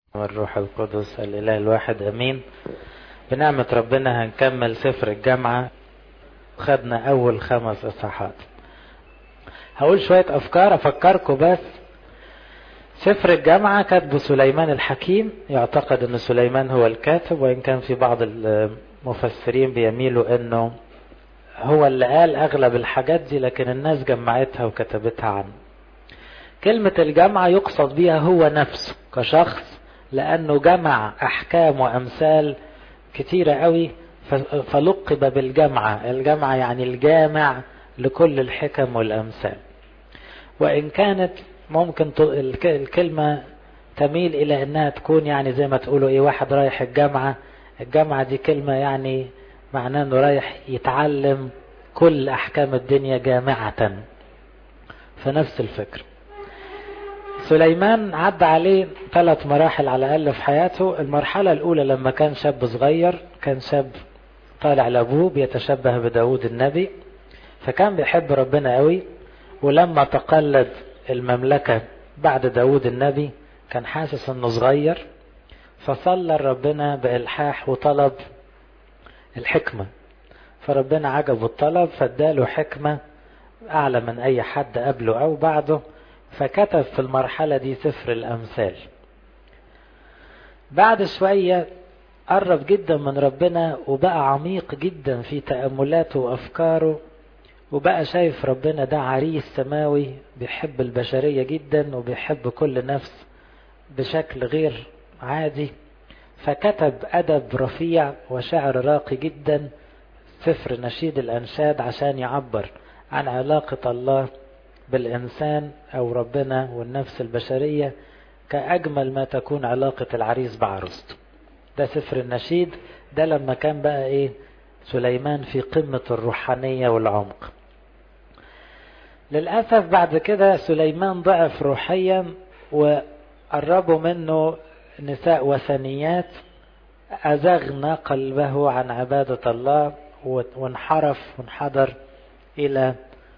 والروح القدس الإله الواحد أمين بنعمة ربنا هنكمل سفر الجامعة خدنا أول خمس إصحاحات هقول شوية أفكار أفكركم بس سفر الجامعة كتبه سليمان الحكيم يعتقد أن سليمان هو الكاتب وإن كان في بعض المفسرين بيميلوا أنه هو اللي قال أغلب الحاجات دي لكن الناس جمعتها وكتبتها عنه كلمة الجامعة يقصد بها هو نفسه كشخص لأنه جمع أحكام وأمثال كتيرة قوي فلقب بالجامعة الجامعة يعني الجامع لكل الحكم والأمثال وإن كانت ممكن الكلمة تميل إلى أنها تكون يعني زي ما تقولوا إيه واحد رايح الجامعة الجامعة دي كلمة يعني معناه أنه رايح يتعلم كل أحكام الدنيا جامعة فنفس الفكر سليمان عدى عليه ثلاث مراحل على الأقل في حياته المرحلة الأولى لما كان شاب صغير كان شاب طالع لأبوه بيتشبه بداود النبي فكان بيحب ربنا قوي ولما تقلد المملكة بعد داود النبي كان حاسس انه صغير فصلى ربنا بإلحاح وطلب الحكمة فربنا عجبه الطلب فاداله حكمة أعلى من أي حد قبله أو بعده فكتب في المرحلة دي سفر الأمثال بعد شوية قرب جدا من ربنا وبقى عميق جدا في تأملاته وأفكاره وبقى شايف ربنا ده عريس سماوي بيحب البشرية جدا وبيحب كل نفس بشكل غير عادي فكتب أدب رفيع وشعر راقي جدا سفر نشيد الأنشاد عشان يعبر عن علاقة الله بالإنسان أو ربنا والنفس البشرية كأجمل ما تكون علاقة العريس بعروسته ده سفر النشيد ده لما كان بقى إيه سليمان في قمة الروحانية والعمق للأسف بعد كده سليمان ضعف روحيا وقربوا منه نساء وثنيات أزغنا قلبه عن عبادة الله وانحرف وانحدر إلى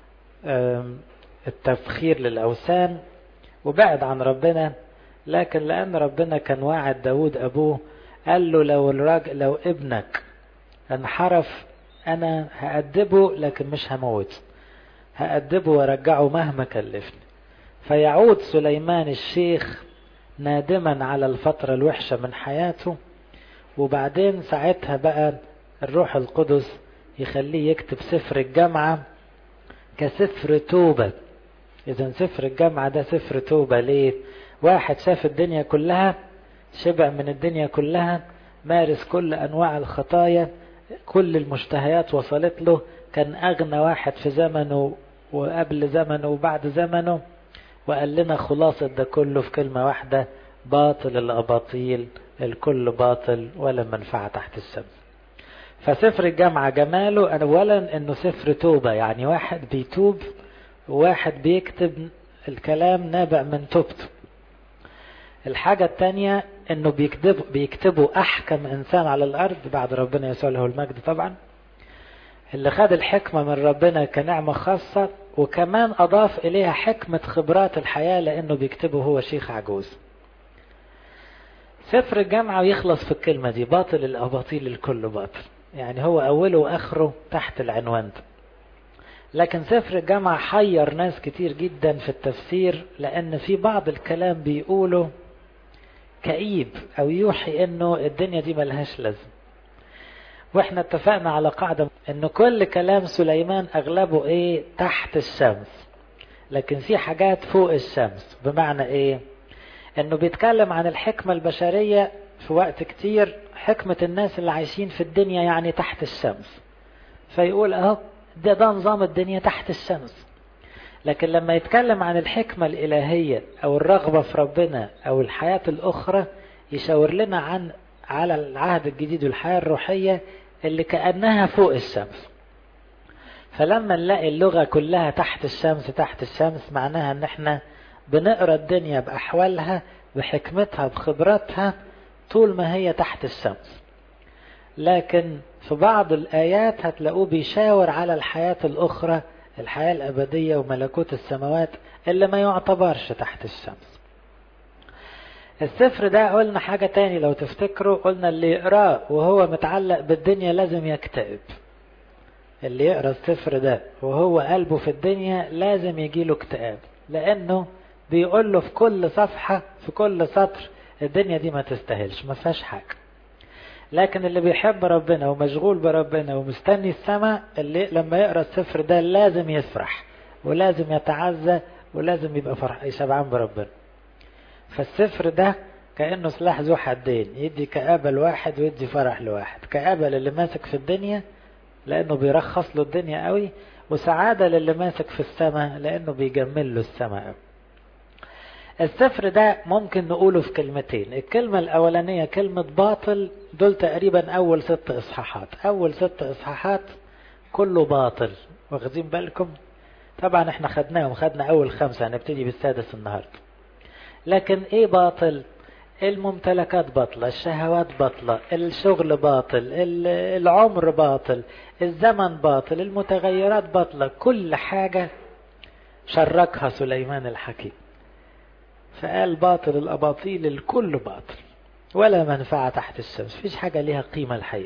التفخير للأوثان وبعد عن ربنا لكن لأن ربنا كان واعد داود أبوه قال له لو الراجل لو ابنك انحرف أنا هأدبه لكن مش هموت هأدبه وارجعه مهما كلفني فيعود سليمان الشيخ نادما على الفترة الوحشة من حياته وبعدين ساعتها بقى الروح القدس يخليه يكتب سفر الجامعة كسفر توبة إذا سفر الجامعة ده سفر توبة ليه؟ واحد شاف الدنيا كلها شبع من الدنيا كلها مارس كل أنواع الخطايا كل المشتهيات وصلت له كان أغنى واحد في زمنه وقبل زمنه وبعد زمنه وقال لنا خلاصة ده كله في كلمة واحدة باطل الأباطيل الكل باطل ولا منفعة تحت الشمس فسفر الجامعة جماله أولا أنه سفر توبة يعني واحد بيتوب وواحد بيكتب الكلام نابع من توبته الحاجة التانية أنه بيكتبوا, بيكتبوا أحكم إنسان على الأرض بعد ربنا يسوع له المجد طبعا اللي خد الحكمة من ربنا كنعمة خاصة وكمان أضاف إليها حكمة خبرات الحياة لأنه بيكتبه هو شيخ عجوز سفر الجامعة ويخلص في الكلمة دي باطل الأباطيل الكل باطل يعني هو أوله وآخره تحت العنوان ده لكن سفر الجامعة حير ناس كتير جدا في التفسير لأن في بعض الكلام بيقوله كئيب أو يوحي أنه الدنيا دي ملهاش لازم واحنا اتفقنا على قاعدة أنه كل كلام سليمان أغلبه إيه تحت الشمس لكن في حاجات فوق الشمس بمعنى إيه أنه بيتكلم عن الحكمة البشرية في وقت كتير حكمة الناس اللي عايشين في الدنيا يعني تحت الشمس فيقول اهو ده, ده نظام الدنيا تحت الشمس لكن لما يتكلم عن الحكمة الإلهية أو الرغبة في ربنا أو الحياة الأخرى يشاور لنا عن على العهد الجديد والحياة الروحية اللي كأنها فوق الشمس فلما نلاقي اللغة كلها تحت الشمس تحت الشمس معناها ان احنا بنقرا الدنيا بأحوالها بحكمتها بخبراتها طول ما هي تحت الشمس لكن في بعض الآيات هتلاقوه بيشاور على الحياة الأخرى الحياة الأبدية وملكوت السماوات اللي ما يعتبرش تحت الشمس السفر ده قلنا حاجة تاني لو تفتكروا قلنا اللي يقراه وهو متعلق بالدنيا لازم يكتئب اللي يقرا السفر ده وهو قلبه في الدنيا لازم يجيله اكتئاب لانه بيقول له في كل صفحة في كل سطر الدنيا دي ما تستاهلش ما فيهاش حاجة لكن اللي بيحب ربنا ومشغول بربنا ومستني السماء اللي لما يقرا السفر ده لازم يفرح ولازم يتعزى ولازم يبقى فرح شبعان بربنا فالسفر ده كأنه سلاح ذو حدين يدي كآبة لواحد ويدي فرح لواحد كآبة للي ماسك في الدنيا لأنه بيرخص له الدنيا قوي وسعادة للي ماسك في السماء لأنه بيجمل له السماء قوي السفر ده ممكن نقوله في كلمتين الكلمة الأولانية كلمة باطل دول تقريبا أول ست إصحاحات أول ست إصحاحات كله باطل واخدين بالكم طبعا احنا خدناهم خدنا أول خمسة هنبتدي بالسادس النهاردة لكن ايه باطل الممتلكات باطلة الشهوات باطلة الشغل باطل العمر باطل الزمن باطل المتغيرات باطلة كل حاجة شركها سليمان الحكيم فقال باطل الأباطيل الكل باطل ولا منفعة تحت الشمس فيش حاجة ليها قيمة الحقيقة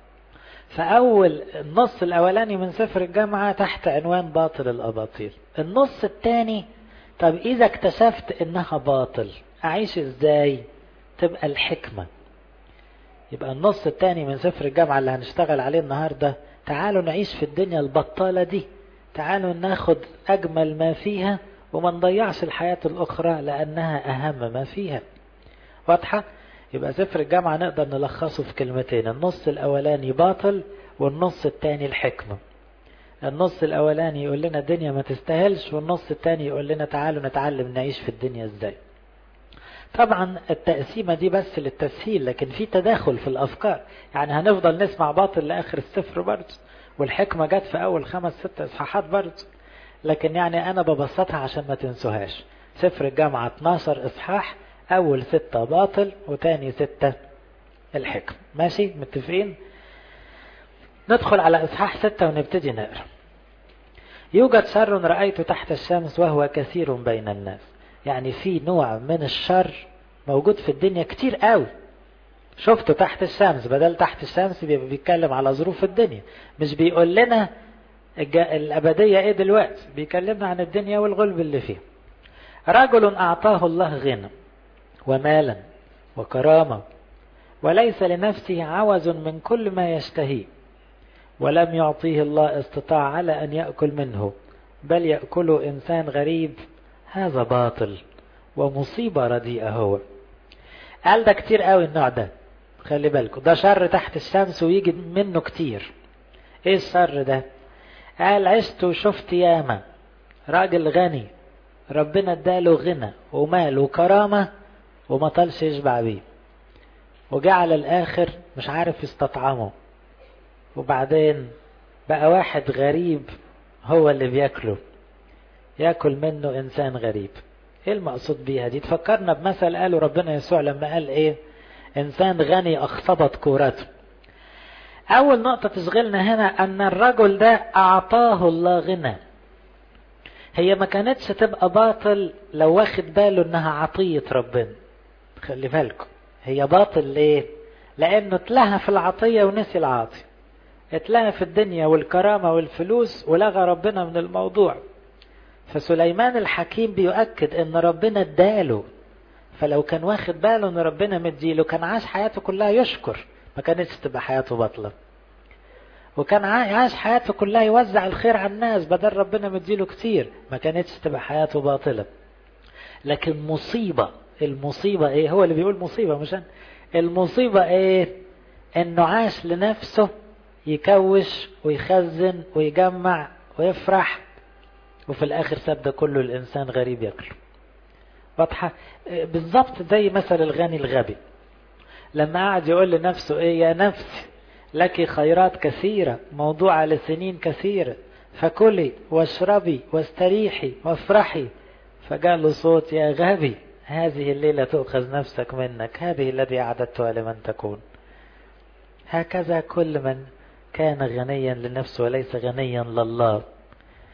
فأول النص الأولاني من سفر الجامعة تحت عنوان باطل الأباطيل النص الثاني طب إذا اكتشفت إنها باطل أعيش إزاي تبقى الحكمة يبقى النص الثاني من سفر الجامعة اللي هنشتغل عليه النهاردة تعالوا نعيش في الدنيا البطالة دي تعالوا ناخد أجمل ما فيها وما نضيعش الحياة الأخرى لأنها أهم ما فيها واضحة؟ يبقى سفر الجامعة نقدر نلخصه في كلمتين النص الأولاني باطل والنص الثاني الحكمة النص الأولاني يقول لنا الدنيا ما تستاهلش والنص الثاني يقول لنا تعالوا نتعلم نعيش في الدنيا ازاي طبعا التقسيمة دي بس للتسهيل لكن في تداخل في الأفكار يعني هنفضل نسمع باطل لآخر السفر برضه والحكمة جت في أول خمس ست إصحاحات برضه لكن يعني أنا ببسطها عشان ما تنسوهاش سفر الجامعة 12 إصحاح أول ستة باطل وتاني ستة الحكم ماشي متفقين ندخل على إصحاح ستة ونبتدي نقرأ يوجد شر رأيته تحت الشمس وهو كثير بين الناس يعني في نوع من الشر موجود في الدنيا كتير قوي شفته تحت الشمس بدل تحت الشمس بيتكلم على ظروف الدنيا مش بيقول لنا الأبدية ايه دلوقتي بيكلمنا عن الدنيا والغلب اللي فيها رجل أعطاه الله غنى ومالا وكرامة وليس لنفسه عوز من كل ما يشتهيه ولم يعطيه الله استطاع على أن يأكل منه بل يأكله إنسان غريب هذا باطل ومصيبة رديئة هو قال ده كتير قوي النوع ده خلي بالكم ده شر تحت الشمس ويجي منه كتير ايه الشر ده قال عشت وشفت ياما راجل غني ربنا اداله غنى ومال وكرامة وما طالش يشبع بيه وجعل الاخر مش عارف يستطعمه وبعدين بقى واحد غريب هو اللي بياكله ياكل منه انسان غريب ايه المقصود بيها دي تفكرنا بمثل قاله ربنا يسوع لما قال ايه انسان غني اخصبت كورته اول نقطة تشغلنا هنا ان الرجل ده اعطاه الله غنى هي ما كانتش تبقى باطل لو واخد باله انها عطية ربنا خلي بالكم هي باطل ليه لانه اتلهى في العطية ونسي العاطي اتلهى في الدنيا والكرامة والفلوس ولغى ربنا من الموضوع فسليمان الحكيم بيؤكد ان ربنا اداله فلو كان واخد باله ان ربنا مديله كان عاش حياته كلها يشكر ما كانتش تبقى حياته باطلة وكان عاش حياته كلها يوزع الخير على الناس بدل ربنا مديله كتير ما كانتش تبقى حياته باطلة لكن مصيبة المصيبة ايه هو اللي بيقول مصيبة مش أنا المصيبة ايه انه عاش لنفسه يكوش ويخزن ويجمع ويفرح وفي الاخر ساب ده كله الانسان غريب ياكله واضحة بالظبط زي مثل الغني الغبي لما قعد يقول لنفسه ايه يا نفسي لك خيرات كثيرة موضوعة لسنين كثيرة فكلي واشربي واستريحي وافرحي فقال له صوت يا غبي هذه الليلة تؤخذ نفسك منك هذه الذي أعددتها لمن تكون هكذا كل من كان غنيا لنفسه وليس غنيا لله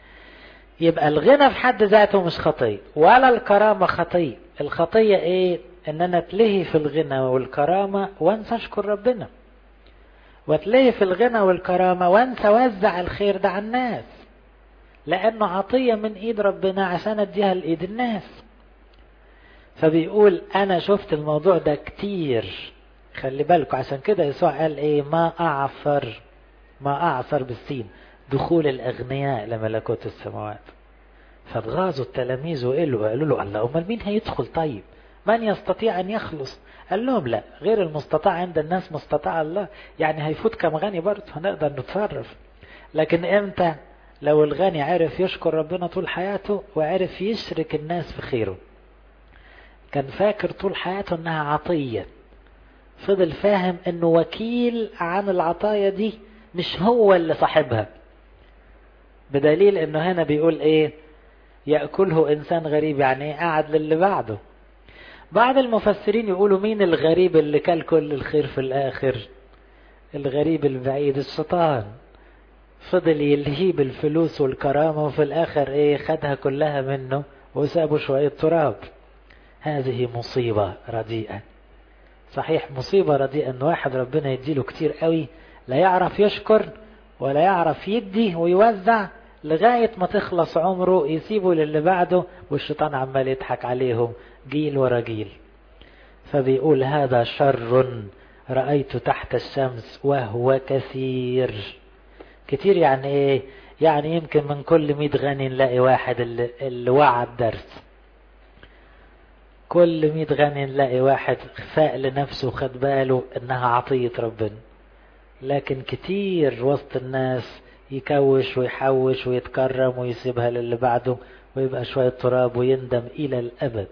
يبقى الغنى في حد ذاته مش خطية ولا الكرامة خطية الخطية ايه ان انا اتلهي في الغنى والكرامة وانسى اشكر ربنا واتلهي في الغنى والكرامة وانسى اوزع الخير ده على الناس لانه عطية من ايد ربنا عشان اديها لايد الناس فبيقول انا شفت الموضوع ده كتير خلي بالكم عشان كده يسوع قال ايه ما اعثر ما اعثر بالسين دخول الاغنياء لملكوت السماوات فاتغاظوا التلاميذ وقالوا قالوا له الله امال مين هيدخل طيب من يستطيع ان يخلص قال لهم لا غير المستطاع عند الناس مستطاع الله يعني هيفوت كم غني برضه هنقدر نتصرف لكن امتى لو الغني عرف يشكر ربنا طول حياته وعرف يشرك الناس في خيره كان فاكر طول حياته انها عطية فضل فاهم انه وكيل عن العطايا دي مش هو اللي صاحبها بدليل انه هنا بيقول ايه يأكله انسان غريب يعني ايه قعد للي بعده بعض المفسرين يقولوا مين الغريب اللي كل كل الخير في الاخر الغريب البعيد الشيطان فضل يلهيه بالفلوس والكرامة وفي الاخر ايه خدها كلها منه وسابه شوية تراب هذه مصيبة رديئة صحيح مصيبة رديئة ان واحد ربنا يديله كتير قوي لا يعرف يشكر ولا يعرف يدي ويوزع لغاية ما تخلص عمره يسيبه للي بعده والشيطان عمال يضحك عليهم جيل ورا جيل فبيقول هذا شر رأيت تحت الشمس وهو كثير كتير يعني ايه يعني يمكن من كل مئة غني نلاقي واحد اللي, اللي وعى الدرس كل مئة غني نلاقي واحد فاق لنفسه وخد باله انها عطية ربنا لكن كتير وسط الناس يكوش ويحوش ويتكرم ويسيبها للي بعده ويبقى شوية تراب ويندم إلى الأبد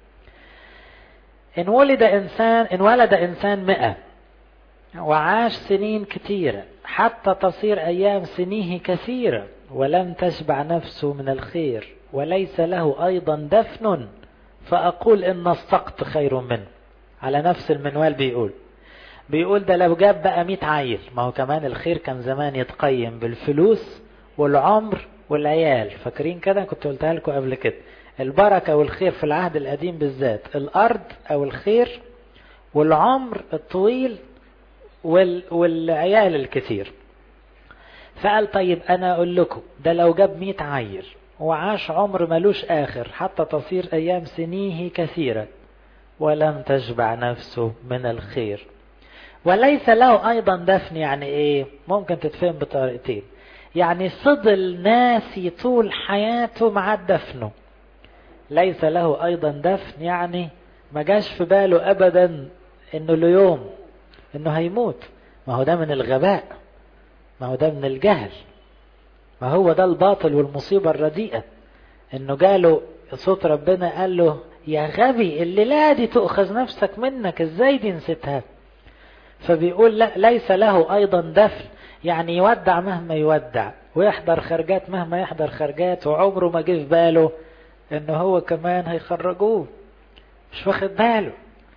إن ولد إنسان إن ولد إنسان مئة وعاش سنين كثيرة حتى تصير أيام سنيه كثيرة ولم تشبع نفسه من الخير وليس له أيضا دفن فأقول إن السقط خير منه على نفس المنوال بيقول بيقول ده لو جاب بقى 100 عيل ما هو كمان الخير كان زمان يتقيم بالفلوس والعمر والعيال فاكرين كده كنت قلتها لكم قبل كده البركة والخير في العهد القديم بالذات الأرض أو الخير والعمر الطويل وال... والعيال الكثير فقال طيب أنا أقول لكم ده لو جاب 100 عيل وعاش عمر ملوش آخر حتى تصير أيام سنيه كثيرة ولم تشبع نفسه من الخير وليس له أيضا دفن يعني إيه ممكن تتفهم بطريقتين يعني فضل ناسي طول حياته مع دفنه ليس له أيضا دفن يعني ما جاش في باله أبدا إنه له يوم إنه هيموت ما هو ده من الغباء ما هو ده من الجهل ما هو ده الباطل والمصيبة الرديئة إنه جاله صوت ربنا قال له يا غبي الليلة دي تؤخذ نفسك منك ازاي دي نسيتها فبيقول لا ليس له أيضا دفن يعني يودع مهما يودع ويحضر خرجات مهما يحضر خرجات وعمره ما جه في باله ان هو كمان هيخرجوه مش واخد باله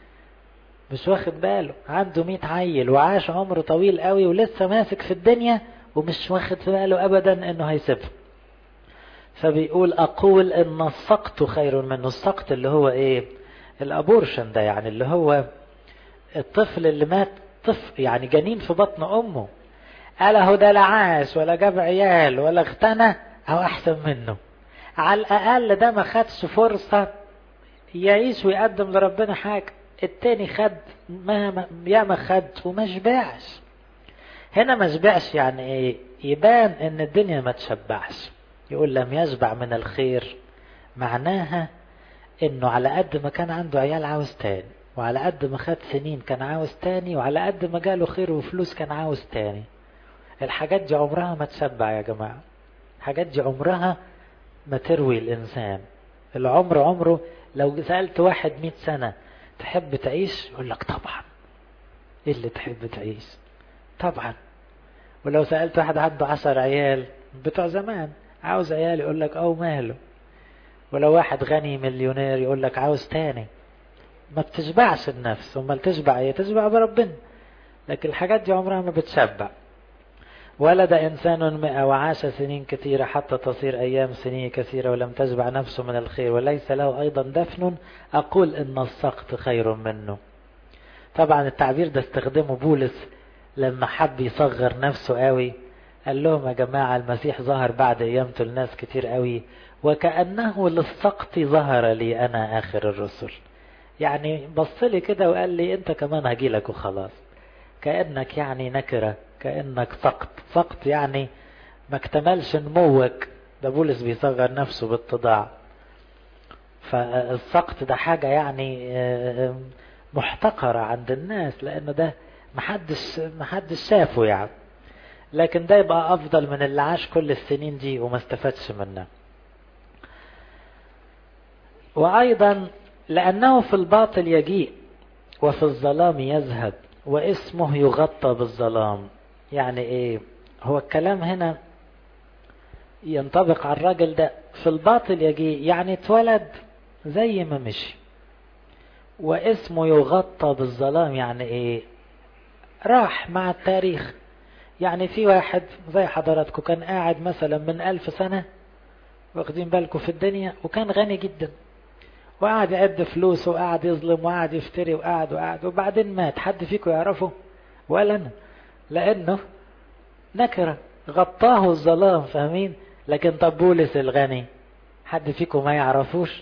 مش واخد باله عنده مئة عيل وعاش عمر طويل قوي ولسه ماسك في الدنيا ومش واخد في باله ابدا انه هيسيبها فبيقول اقول ان السقط خير منه السقط اللي هو ايه الابورشن ده يعني اللي هو الطفل اللي مات طفل يعني جنين في بطن امه قال اهو ده لا عاش ولا جاب عيال ولا اغتنى او احسن منه على الاقل ده ما خدش فرصة يعيش ويقدم لربنا حاجة التاني خد ما يا ما خد وما شبعش هنا ما شبعش يعني ايه يبان ان الدنيا ما تشبعش يقول لم يشبع من الخير معناها انه على قد ما كان عنده عيال عاوز تاني وعلى قد ما خد سنين كان عاوز تاني وعلى قد ما جاله خير وفلوس كان عاوز تاني الحاجات دي عمرها ما تشبع يا جماعة الحاجات دي عمرها ما تروي الإنسان العمر عمره لو سألت واحد مئة سنة تحب تعيش يقول لك طبعا ايه اللي تحب تعيش طبعا ولو سألت واحد عنده عشر عيال بتوع زمان عاوز عيال يقول لك او ماله ولو واحد غني مليونير يقول لك عاوز تاني ما بتشبعش النفس امال تشبع ايه تشبع بربنا لكن الحاجات دي عمرها ما بتشبع ولد إنسان مئة وعاش سنين كثيرة حتى تصير أيام سنين كثيرة ولم تشبع نفسه من الخير وليس له أيضا دفن أقول إن السقط خير منه طبعا التعبير ده استخدمه بولس لما حب يصغر نفسه قوي قال لهم يا جماعة المسيح ظهر بعد قيامته لناس كتير قوي وكأنه للسقط ظهر لي أنا آخر الرسل يعني بص لي كده وقال لي أنت كمان هجيلك وخلاص كأنك يعني نكرة كأنك سقط سقط يعني ما اكتملش نموك ده بولس بيصغر نفسه بالتضاع فالسقط ده حاجة يعني محتقرة عند الناس لأنه ده محدش محدش شافه يعني لكن ده يبقى أفضل من اللي عاش كل السنين دي وما استفادش منها وأيضا لأنه في الباطل يجيء وفي الظلام يذهب واسمه يغطى بالظلام يعني ايه هو الكلام هنا ينطبق على الراجل ده في الباطل يجي يعني اتولد زي ما مشي واسمه يغطى بالظلام يعني ايه راح مع التاريخ يعني في واحد زي حضراتكم كان قاعد مثلا من ألف سنة واخدين بالكم في الدنيا وكان غني جدا وقعد يعد فلوس وقعد يظلم وقعد يفتري وقعد وقعد وبعدين مات حد فيكم يعرفه ولا انا لانه نكره غطاه الظلام فاهمين لكن طب بولس الغني حد فيكم ما يعرفوش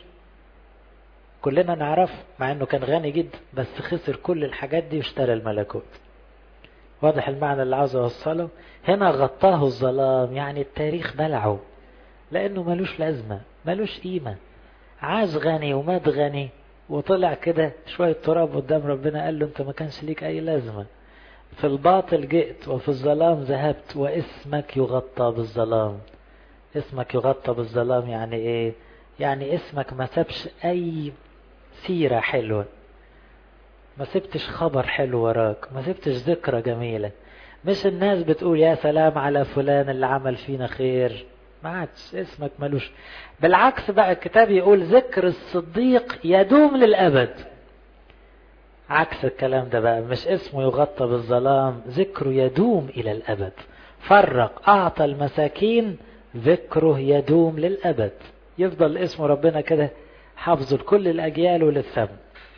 كلنا نعرف مع انه كان غني جدا بس خسر كل الحاجات دي واشترى الملكوت واضح المعنى اللي عاوز اوصله هنا غطاه الظلام يعني التاريخ بلعه لانه ملوش لازمه ملوش قيمه عاش غني ومات غني وطلع كده شوية تراب قدام ربنا قال له انت ما كانش ليك اي لازمة في الباطل جئت وفي الظلام ذهبت واسمك يغطى بالظلام اسمك يغطى بالظلام يعني ايه يعني اسمك ما سابش اي سيرة حلوة ما سبتش خبر حلو وراك ما سبتش ذكرى جميلة مش الناس بتقول يا سلام على فلان اللي عمل فينا خير ما عادش اسمك ملوش بالعكس بقى الكتاب يقول ذكر الصديق يدوم للأبد عكس الكلام ده بقى مش اسمه يغطى بالظلام ذكره يدوم إلى الأبد فرق أعطى المساكين ذكره يدوم للأبد يفضل اسم ربنا كده حافظه لكل الأجيال وللثم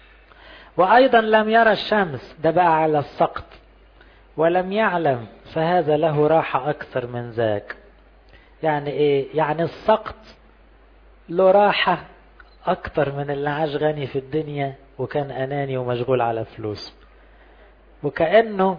وأيضا لم يرى الشمس ده بقى على السقط ولم يعلم فهذا له راحة أكثر من ذاك يعني ايه يعني السقط له راحة اكتر من اللي عاش غني في الدنيا وكان اناني ومشغول على فلوس وكأنه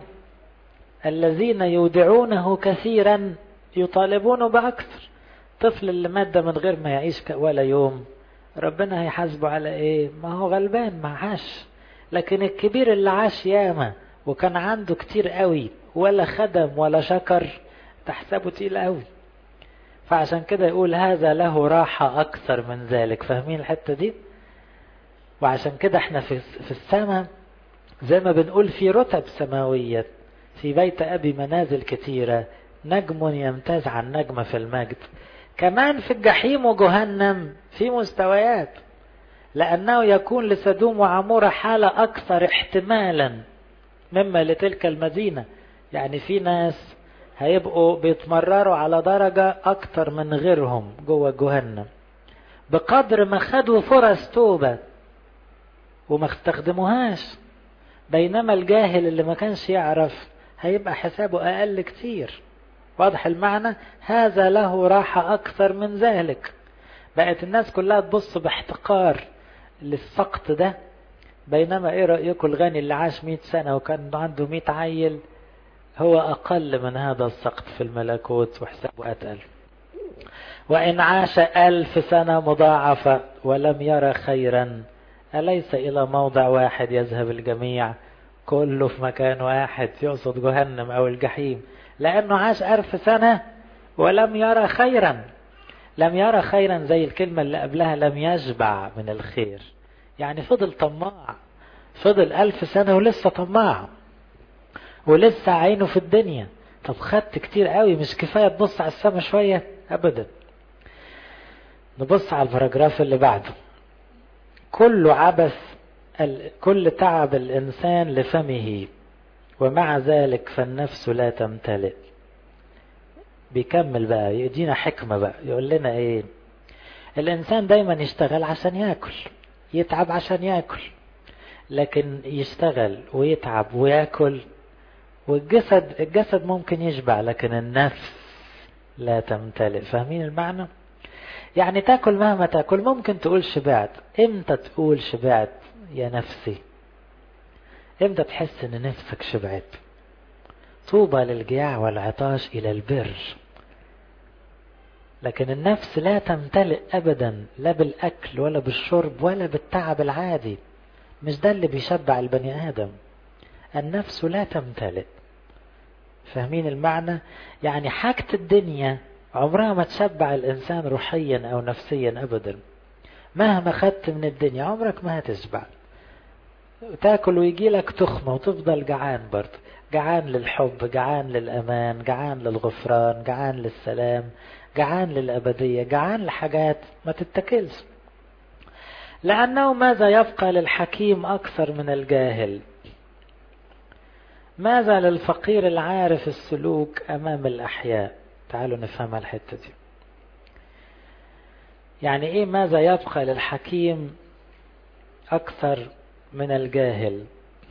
الذين يودعونه كثيرا يطالبونه بأكثر طفل اللي مات من غير ما يعيش ولا يوم ربنا هيحاسبه على ايه ما هو غلبان ما عاش لكن الكبير اللي عاش ياما وكان عنده كتير قوي ولا خدم ولا شكر تحسبه تقيل قوي فعشان كده يقول هذا له راحة أكثر من ذلك فاهمين الحتة دي وعشان كده احنا في, في السماء زي ما بنقول في رتب سماوية في بيت أبي منازل كثيرة نجم يمتاز عن نجمة في المجد كمان في الجحيم وجهنم في مستويات لأنه يكون لسدوم وعمورة حالة أكثر احتمالا مما لتلك المدينة يعني في ناس هيبقوا بيتمرروا على درجة أكتر من غيرهم جوه جهنم بقدر ما خدوا فرص توبة وما استخدموهاش بينما الجاهل اللي ما كانش يعرف هيبقى حسابه أقل كتير واضح المعنى هذا له راحة أكثر من ذلك بقت الناس كلها تبص باحتقار للسقط ده بينما ايه رأيكم الغني اللي عاش مئة سنة وكان عنده مئة عيل هو أقل من هذا السقط في الملكوت وحسابه أتقل وإن عاش ألف سنة مضاعفة ولم يرى خيرا أليس إلى موضع واحد يذهب الجميع كله في مكان واحد يقصد جهنم أو الجحيم لأنه عاش ألف سنة ولم يرى خيرا لم يرى خيرا زي الكلمة اللي قبلها لم يشبع من الخير يعني فضل طماع فضل ألف سنة ولسه طماع ولسه عينه في الدنيا طب خدت كتير قوي مش كفاية تبص على السما شوية أبدا نبص على البراجراف اللي بعده كل عبث كل تعب الإنسان لفمه ومع ذلك فالنفس لا تمتلئ بيكمل بقى يدينا حكمة بقى يقول لنا ايه الانسان دايما يشتغل عشان ياكل يتعب عشان ياكل لكن يشتغل ويتعب وياكل والجسد الجسد ممكن يشبع لكن النفس لا تمتلئ فاهمين المعنى يعني تاكل مهما تاكل ممكن تقول شبعت امتى تقول شبعت يا نفسي امتى تحس ان نفسك شبعت طوبى للجياع والعطاش الى البر لكن النفس لا تمتلئ ابدا لا بالاكل ولا بالشرب ولا بالتعب العادي مش ده اللي بيشبع البني ادم النفس لا تمتلئ فاهمين المعنى يعني حاجة الدنيا عمرها ما تشبع الإنسان روحيا أو نفسيا أبدا مهما خدت من الدنيا عمرك ما هتشبع تاكل ويجي لك تخمة وتفضل جعان برضه جعان للحب جعان للأمان جعان للغفران جعان للسلام جعان للأبدية جعان لحاجات ما تتكلش لأنه ماذا يبقى للحكيم أكثر من الجاهل ماذا للفقير العارف السلوك أمام الأحياء تعالوا نفهم الحتة دي يعني إيه ماذا يبقى للحكيم أكثر من الجاهل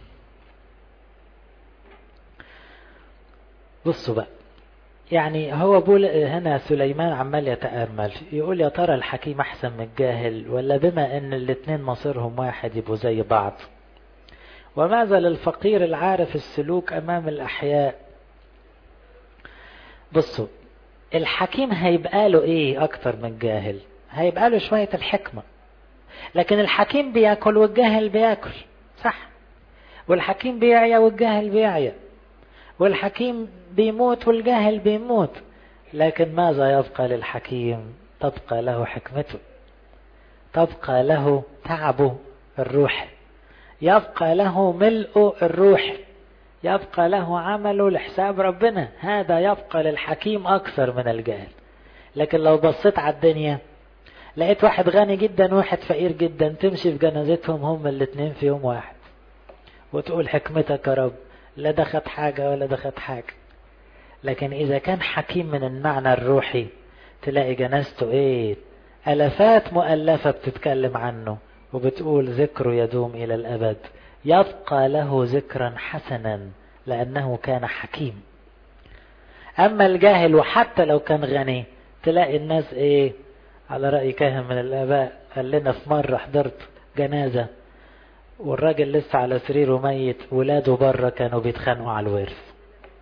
بصوا بقى يعني هو بول هنا سليمان عمال يتأمل يقول يا ترى الحكيم أحسن من الجاهل ولا بما أن الاتنين مصيرهم واحد يبقوا زي بعض وماذا للفقير العارف السلوك أمام الأحياء بصوا الحكيم هيبقى له إيه أكتر من الجاهل هيبقى له شوية الحكمة لكن الحكيم بياكل والجاهل بياكل صح والحكيم بيعيا والجاهل بيعيا والحكيم بيموت والجاهل بيموت لكن ماذا يبقى للحكيم تبقى له حكمته تبقى له تعبه الروحي يبقى له ملء الروح يبقى له عمله لحساب ربنا هذا يبقى للحكيم أكثر من الجاهل لكن لو بصيت على الدنيا لقيت واحد غني جدا وواحد فقير جدا تمشي في جنازتهم هم الاتنين في يوم واحد وتقول حكمتك يا رب لا ده خد حاجة ولا ده خد حاجة لكن إذا كان حكيم من المعنى الروحي تلاقي جنازته إيه ألفات مؤلفة بتتكلم عنه وبتقول ذكره يدوم إلى الأبد يبقى له ذكرا حسنا لأنه كان حكيم أما الجاهل وحتى لو كان غني تلاقي الناس إيه على رأي كاهن من الآباء قال لنا في مرة حضرت جنازة والراجل لسه على سريره ميت ولاده بره كانوا بيتخانقوا على الورث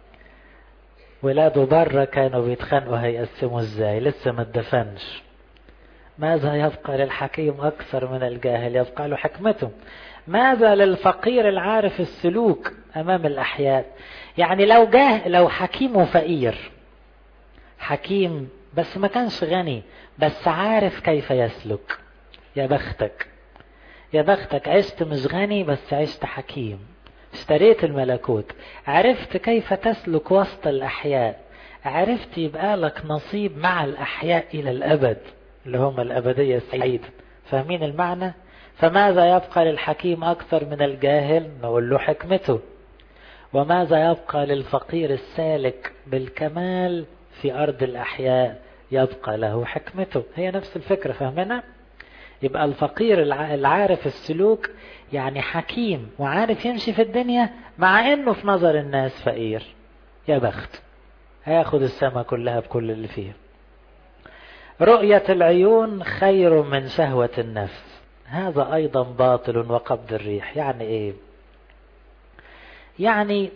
ولاده بره كانوا بيتخانقوا هيقسموا ازاي لسه ما اتدفنش ماذا يبقى للحكيم أكثر من الجاهل يبقى له حكمته ماذا للفقير العارف السلوك أمام الأحياء يعني لو جاه لو حكيم وفقير حكيم بس ما كانش غني بس عارف كيف يسلك يا بختك يا بختك عشت مش غني بس عشت حكيم اشتريت الملكوت عرفت كيف تسلك وسط الأحياء عرفت يبقى لك نصيب مع الأحياء إلى الأبد اللي هم الأبدية السعيدة فاهمين المعنى فماذا يبقى للحكيم أكثر من الجاهل نقول له حكمته وماذا يبقى للفقير السالك بالكمال في أرض الأحياء يبقى له حكمته هي نفس الفكرة فاهمنا يبقى الفقير العارف السلوك يعني حكيم وعارف يمشي في الدنيا مع انه في نظر الناس فقير يا بخت هياخد السما كلها بكل اللي فيها رؤية العيون خير من شهوة النفس هذا أيضا باطل وقبض الريح يعني إيه يعني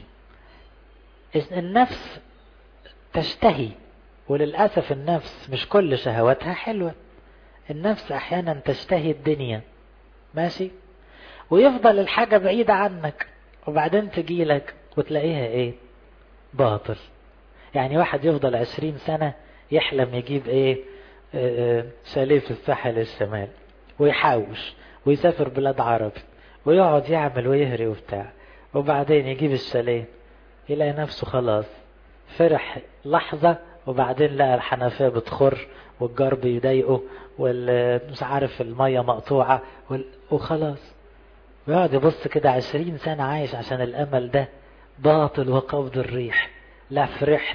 النفس تشتهي وللأسف النفس مش كل شهواتها حلوة النفس أحيانا تشتهي الدنيا ماشي ويفضل الحاجة بعيدة عنك وبعدين تجيلك وتلاقيها ايه باطل يعني واحد يفضل عشرين سنة يحلم يجيب ايه شاليه في الساحل الشمال ويحاوش ويسافر بلاد عربي ويقعد يعمل ويهري وبتاع وبعدين يجيب الشاليه يلاقي نفسه خلاص فرح لحظة وبعدين لقى الحنفية بتخر والجار بيضايقه ومش عارف المية مقطوعة وخلاص ويقعد يبص كده عشرين سنة عايش عشان الأمل ده باطل وقبض الريح لا فرحت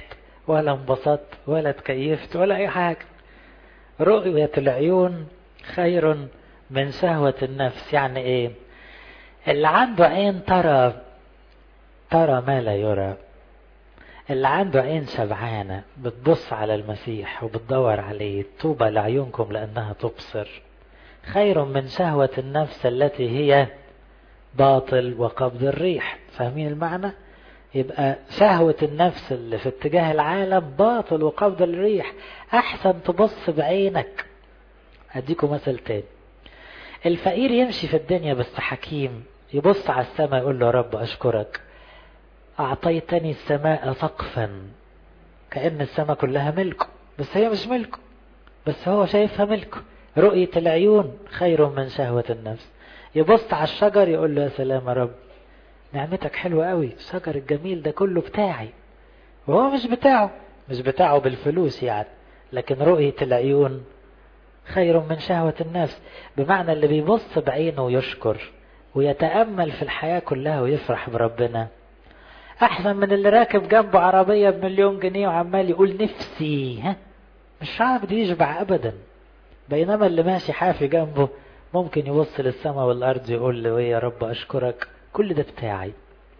ولا انبسطت ولا تكيفت ولا أي حاجة رؤية العيون خير من شهوة النفس يعني ايه اللي عنده عين ترى ترى ما لا يرى اللي عنده عين شبعانة بتبص على المسيح وبتدور عليه طوبى لعيونكم لأنها تبصر خير من شهوة النفس التي هي باطل وقبض الريح فاهمين المعنى يبقى شهوة النفس اللي في اتجاه العالم باطل وقبض الريح أحسن تبص بعينك أديكم مثل تاني الفقير يمشي في الدنيا بس حكيم يبص على السماء يقول له يا رب أشكرك أعطيتني السماء سقفا كأن السماء كلها ملكه بس هي مش ملكه بس هو شايفها ملكه رؤية العيون خير من شهوة النفس يبص على الشجر يقول له يا سلام يا رب نعمتك حلوة قوي الشجر الجميل ده كله بتاعي وهو مش بتاعه مش بتاعه بالفلوس يعني لكن رؤية العيون خير من شهوة النفس بمعنى اللي بيبص بعينه ويشكر ويتأمل في الحياة كلها ويفرح بربنا أحسن من اللي راكب جنبه عربية بمليون جنيه وعمال يقول نفسي ها مش عارف يشبع أبدا بينما اللي ماشي حافي جنبه ممكن يبص للسماء والأرض يقول له يا رب أشكرك كل ده بتاعي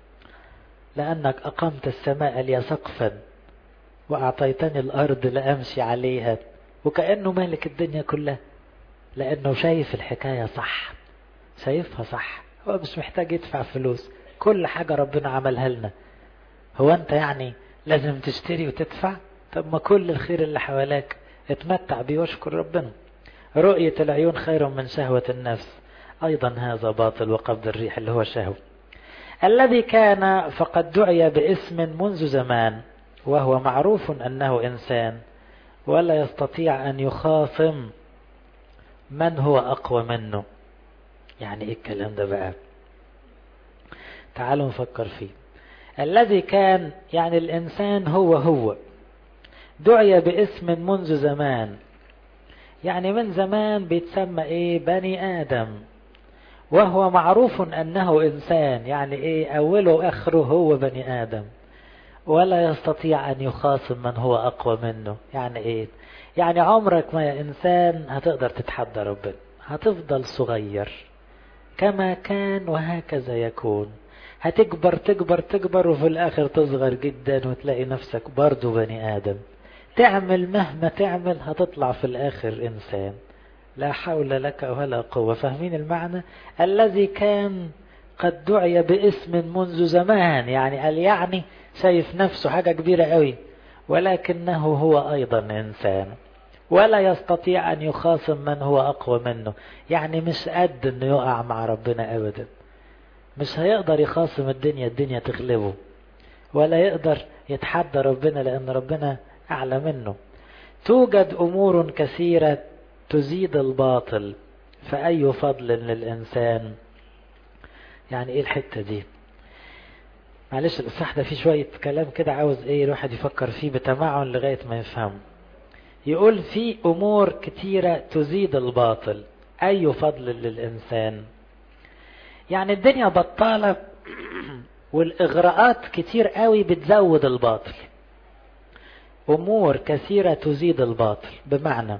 لأنك أقمت السماء لي سقفا وأعطيتني الأرض لأمشي عليها وكأنه مالك الدنيا كلها لأنه شايف الحكاية صح شايفها صح هو مش محتاج يدفع فلوس كل حاجة ربنا عملها لنا هو أنت يعني لازم تشتري وتدفع طب ما كل الخير اللي حواليك اتمتع بيه واشكر ربنا رؤية العيون خير من شهوة النفس أيضا هذا باطل وقبض الريح اللي هو الشهوة الذي كان فقد دعي باسم منذ زمان وهو معروف أنه إنسان ولا يستطيع أن يخاصم من هو أقوى منه يعني إيه الكلام ده بقى تعالوا نفكر فيه الذي كان يعني الإنسان هو هو دعي باسم منذ زمان يعني من زمان بيتسمى ايه بني ادم وهو معروف انه انسان يعني ايه اوله واخره هو بني ادم ولا يستطيع ان يخاصم من هو اقوى منه يعني ايه يعني عمرك ما يا انسان هتقدر تتحدى ربنا هتفضل صغير كما كان وهكذا يكون هتكبر تكبر تكبر وفي الاخر تصغر جدا وتلاقي نفسك برضو بني ادم تعمل مهما تعمل هتطلع في الآخر إنسان لا حول لك ولا قوة فاهمين المعنى الذي كان قد دعي باسم منذ زمان يعني قال يعني شايف نفسه حاجة كبيرة قوي ولكنه هو أيضا إنسان ولا يستطيع أن يخاصم من هو أقوى منه يعني مش قد أنه يقع مع ربنا أبدا مش هيقدر يخاصم الدنيا الدنيا تغلبه ولا يقدر يتحدى ربنا لأن ربنا أعلى منه توجد أمور كثيرة تزيد الباطل فأي فضل للإنسان يعني إيه الحتة دي معلش الإصحاح ده فيه شوية كلام كده عاوز إيه الواحد يفكر فيه بتمعن لغاية ما يفهم يقول في أمور كثيرة تزيد الباطل أي فضل للإنسان يعني الدنيا بطالة والإغراءات كتير قوي بتزود الباطل أمور كثيرة تزيد الباطل بمعنى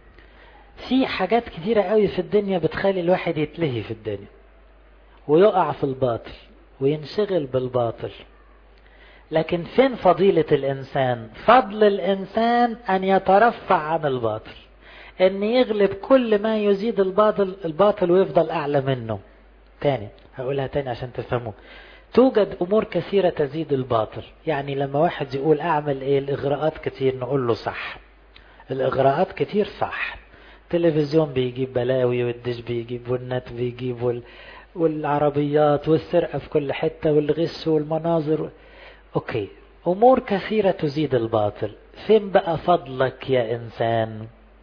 في حاجات كتيرة قوي في الدنيا بتخلي الواحد يتلهي في الدنيا ويقع في الباطل وينشغل بالباطل لكن فين فضيلة الإنسان فضل الإنسان أن يترفع عن الباطل أن يغلب كل ما يزيد الباطل الباطل ويفضل أعلى منه تاني هقولها تاني عشان تفهموا توجد أمور كثيرة تزيد الباطل يعني لما واحد يقول أعمل إيه الإغراءات كتير نقول له صح الإغراءات كتير صح التلفزيون بيجيب بلاوي والدش بيجيب والنت بيجيب وال... والعربيات والسرقة في كل حتة والغش والمناظر أوكي أمور كثيرة تزيد الباطل فين بقى فضلك يا إنسان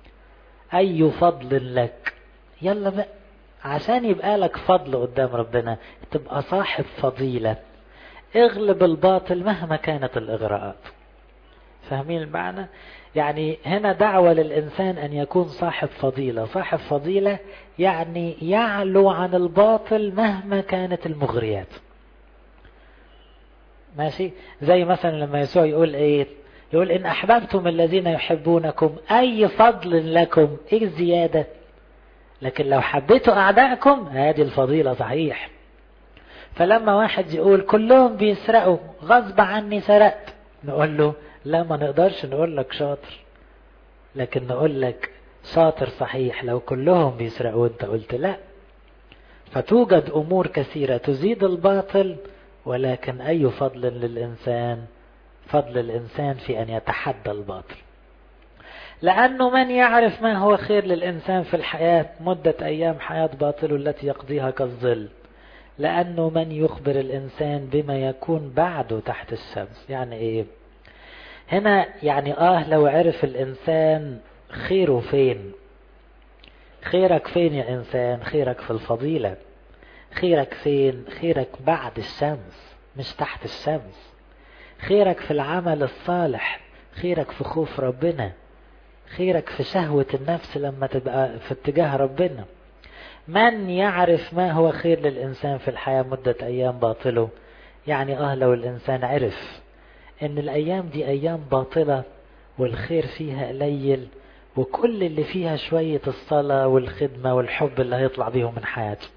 أي فضل لك يلا بقى عشان يبقى لك فضل قدام ربنا تبقى صاحب فضيلة اغلب الباطل مهما كانت الإغراءات فاهمين المعنى يعني هنا دعوة للإنسان أن يكون صاحب فضيلة صاحب فضيلة يعني يعلو عن الباطل مهما كانت المغريات ماشي زي مثلا لما يسوع يقول ايه يقول إن أحببتم الذين يحبونكم أي فضل لكم إيه الزيادة لكن لو حبيتوا أعدائكم هذه الفضيلة صحيح فلما واحد يقول كلهم بيسرقوا غصب عني سرقت نقول له لا ما نقدرش نقول لك شاطر لكن نقول لك شاطر صحيح لو كلهم بيسرقوا انت قلت لا فتوجد امور كثيرة تزيد الباطل ولكن اي فضل للانسان فضل الانسان في ان يتحدى الباطل لانه من يعرف ما هو خير للانسان في الحياة مدة ايام حياة باطل التي يقضيها كالظل لانه من يخبر الانسان بما يكون بعده تحت الشمس يعني ايه هنا يعني اه لو عرف الانسان خيره فين خيرك فين يا انسان خيرك في الفضيلة خيرك فين خيرك بعد الشمس مش تحت الشمس خيرك في العمل الصالح خيرك في خوف ربنا خيرك في شهوة النفس لما تبقى في اتجاه ربنا من يعرف ما هو خير للإنسان في الحياة مدة أيام باطله يعني اه لو الإنسان عرف ان الأيام دي أيام باطلة والخير فيها قليل وكل اللي فيها شوية الصلاة والخدمة والحب اللي هيطلع بيهم من حياته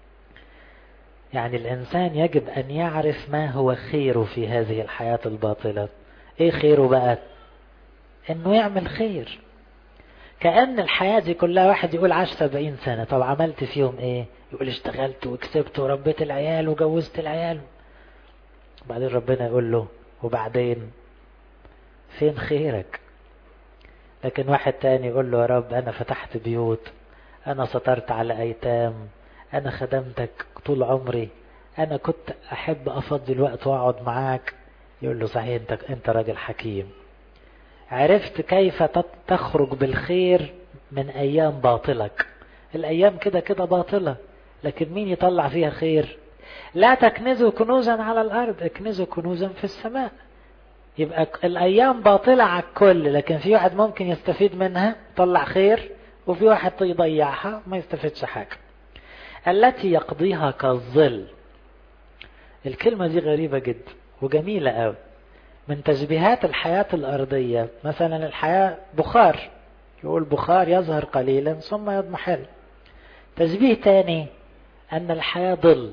يعني الإنسان يجب أن يعرف ما هو خيره في هذه الحياة الباطلة إيه خيره بقى إنه يعمل خير كأن الحياة دي كلها واحد يقول عاش سبعين سنة طب عملت فيهم إيه يقول اشتغلت وكسبت وربيت العيال وجوزت العيال بعدين ربنا يقول له وبعدين فين خيرك لكن واحد تاني يقول له يا رب أنا فتحت بيوت أنا سطرت على أيتام أنا خدمتك طول عمري أنا كنت أحب أفضي الوقت وأقعد معاك يقول له صحيح أنت, أنت راجل حكيم عرفت كيف تخرج بالخير من أيام باطلك الأيام كده كده باطلة لكن مين يطلع فيها خير لا تكنزوا كنوزا على الأرض اكنزوا كنوزا في السماء يبقى الأيام باطلة على الكل لكن في واحد ممكن يستفيد منها طلع خير وفي واحد يضيعها ما يستفيدش حاجة التي يقضيها كالظل الكلمة دي غريبة جدا وجميلة قوي من تشبيهات الحياة الأرضية مثلا الحياة بخار يقول بخار يظهر قليلا ثم يضمحل تشبيه تاني أن الحياة ظل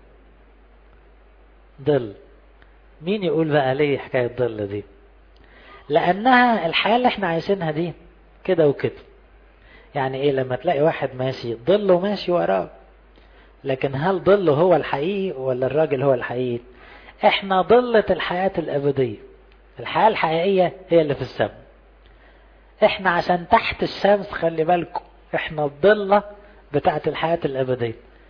ظل مين يقول بقى ليه حكاية ظل دي لأنها الحياة اللي احنا عايشينها دي كده وكده يعني ايه لما تلاقي واحد ماشي ظله ماشي وراه لكن هل ظله هو الحقيقي ولا الراجل هو الحقيقي احنا ظلة الحياة الأبدية الحياة الحقيقية هي اللي في السماء احنا عشان تحت الشمس خلي بالكم احنا الظلة بتاعت الحياة الأبدية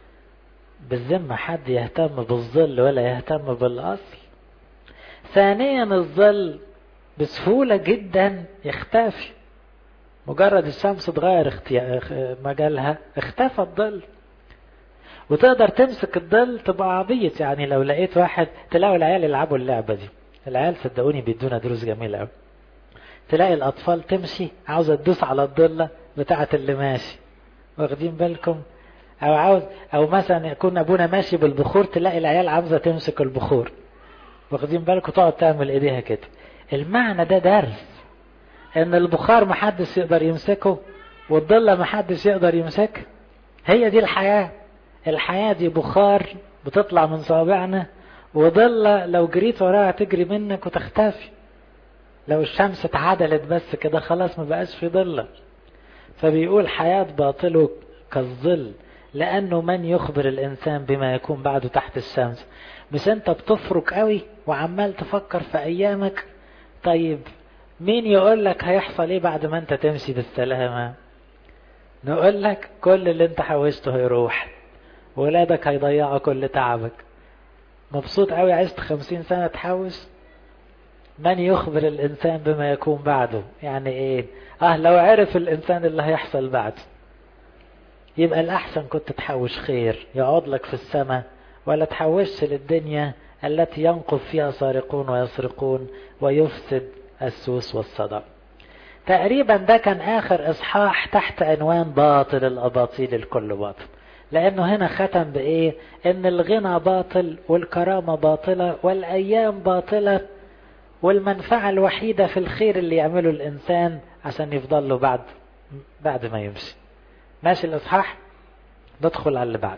بالذمة حد يهتم بالظل ولا يهتم بالأصل ثانيا الظل بسهولة جدا يختفي مجرد الشمس تغير مجالها اختفى الظل وتقدر تمسك الظل تبقى عبيط يعني لو لقيت واحد تلاقوا العيال يلعبوا اللعبة دي العيال صدقوني بيدونا دروس جميلة قوي تلاقي الأطفال تمشي عاوزة تدوس على الضلة بتاعة اللي ماشي واخدين بالكم أو عاوز أو مثلا يكون أبونا ماشي بالبخور تلاقي العيال عاوزة تمسك البخور واخدين بالكم تقعد تعمل إيديها كده المعنى ده درس إن البخار محدش يقدر يمسكه والضلة محدش يقدر يمسكها هي دي الحياة الحياة دي بخار بتطلع من صوابعنا وضلة لو جريت وراها تجري منك وتختفي لو الشمس اتعدلت بس كده خلاص ما بقاش في ضلة فبيقول حياة باطله كالظل لأنه من يخبر الإنسان بما يكون بعده تحت الشمس مش أنت بتفرك قوي وعمال تفكر في أيامك طيب مين يقول لك هيحصل ايه بعد ما انت تمشي بالسلامة نقول لك كل اللي انت حوشته هيروح ولادك هيضيعوا كل تعبك مبسوط قوي عشت خمسين سنة تحوش من يخبر الإنسان بما يكون بعده يعني إيه آه لو عرف الإنسان اللي هيحصل بعده يبقى الأحسن كنت تحوش خير يقعد لك في السماء ولا تحوشش للدنيا التي ينقض فيها سارقون ويسرقون ويفسد السوس والصدى تقريبا ده كان آخر إصحاح تحت عنوان باطل الأباطيل الكل باطل لأنه هنا ختم بإيه إن الغنى باطل والكرامة باطلة والأيام باطلة والمنفعة الوحيدة في الخير اللي يعمله الإنسان عشان يفضل له بعد بعد ما يمشي ماشي الإصحاح ندخل على اللي بعد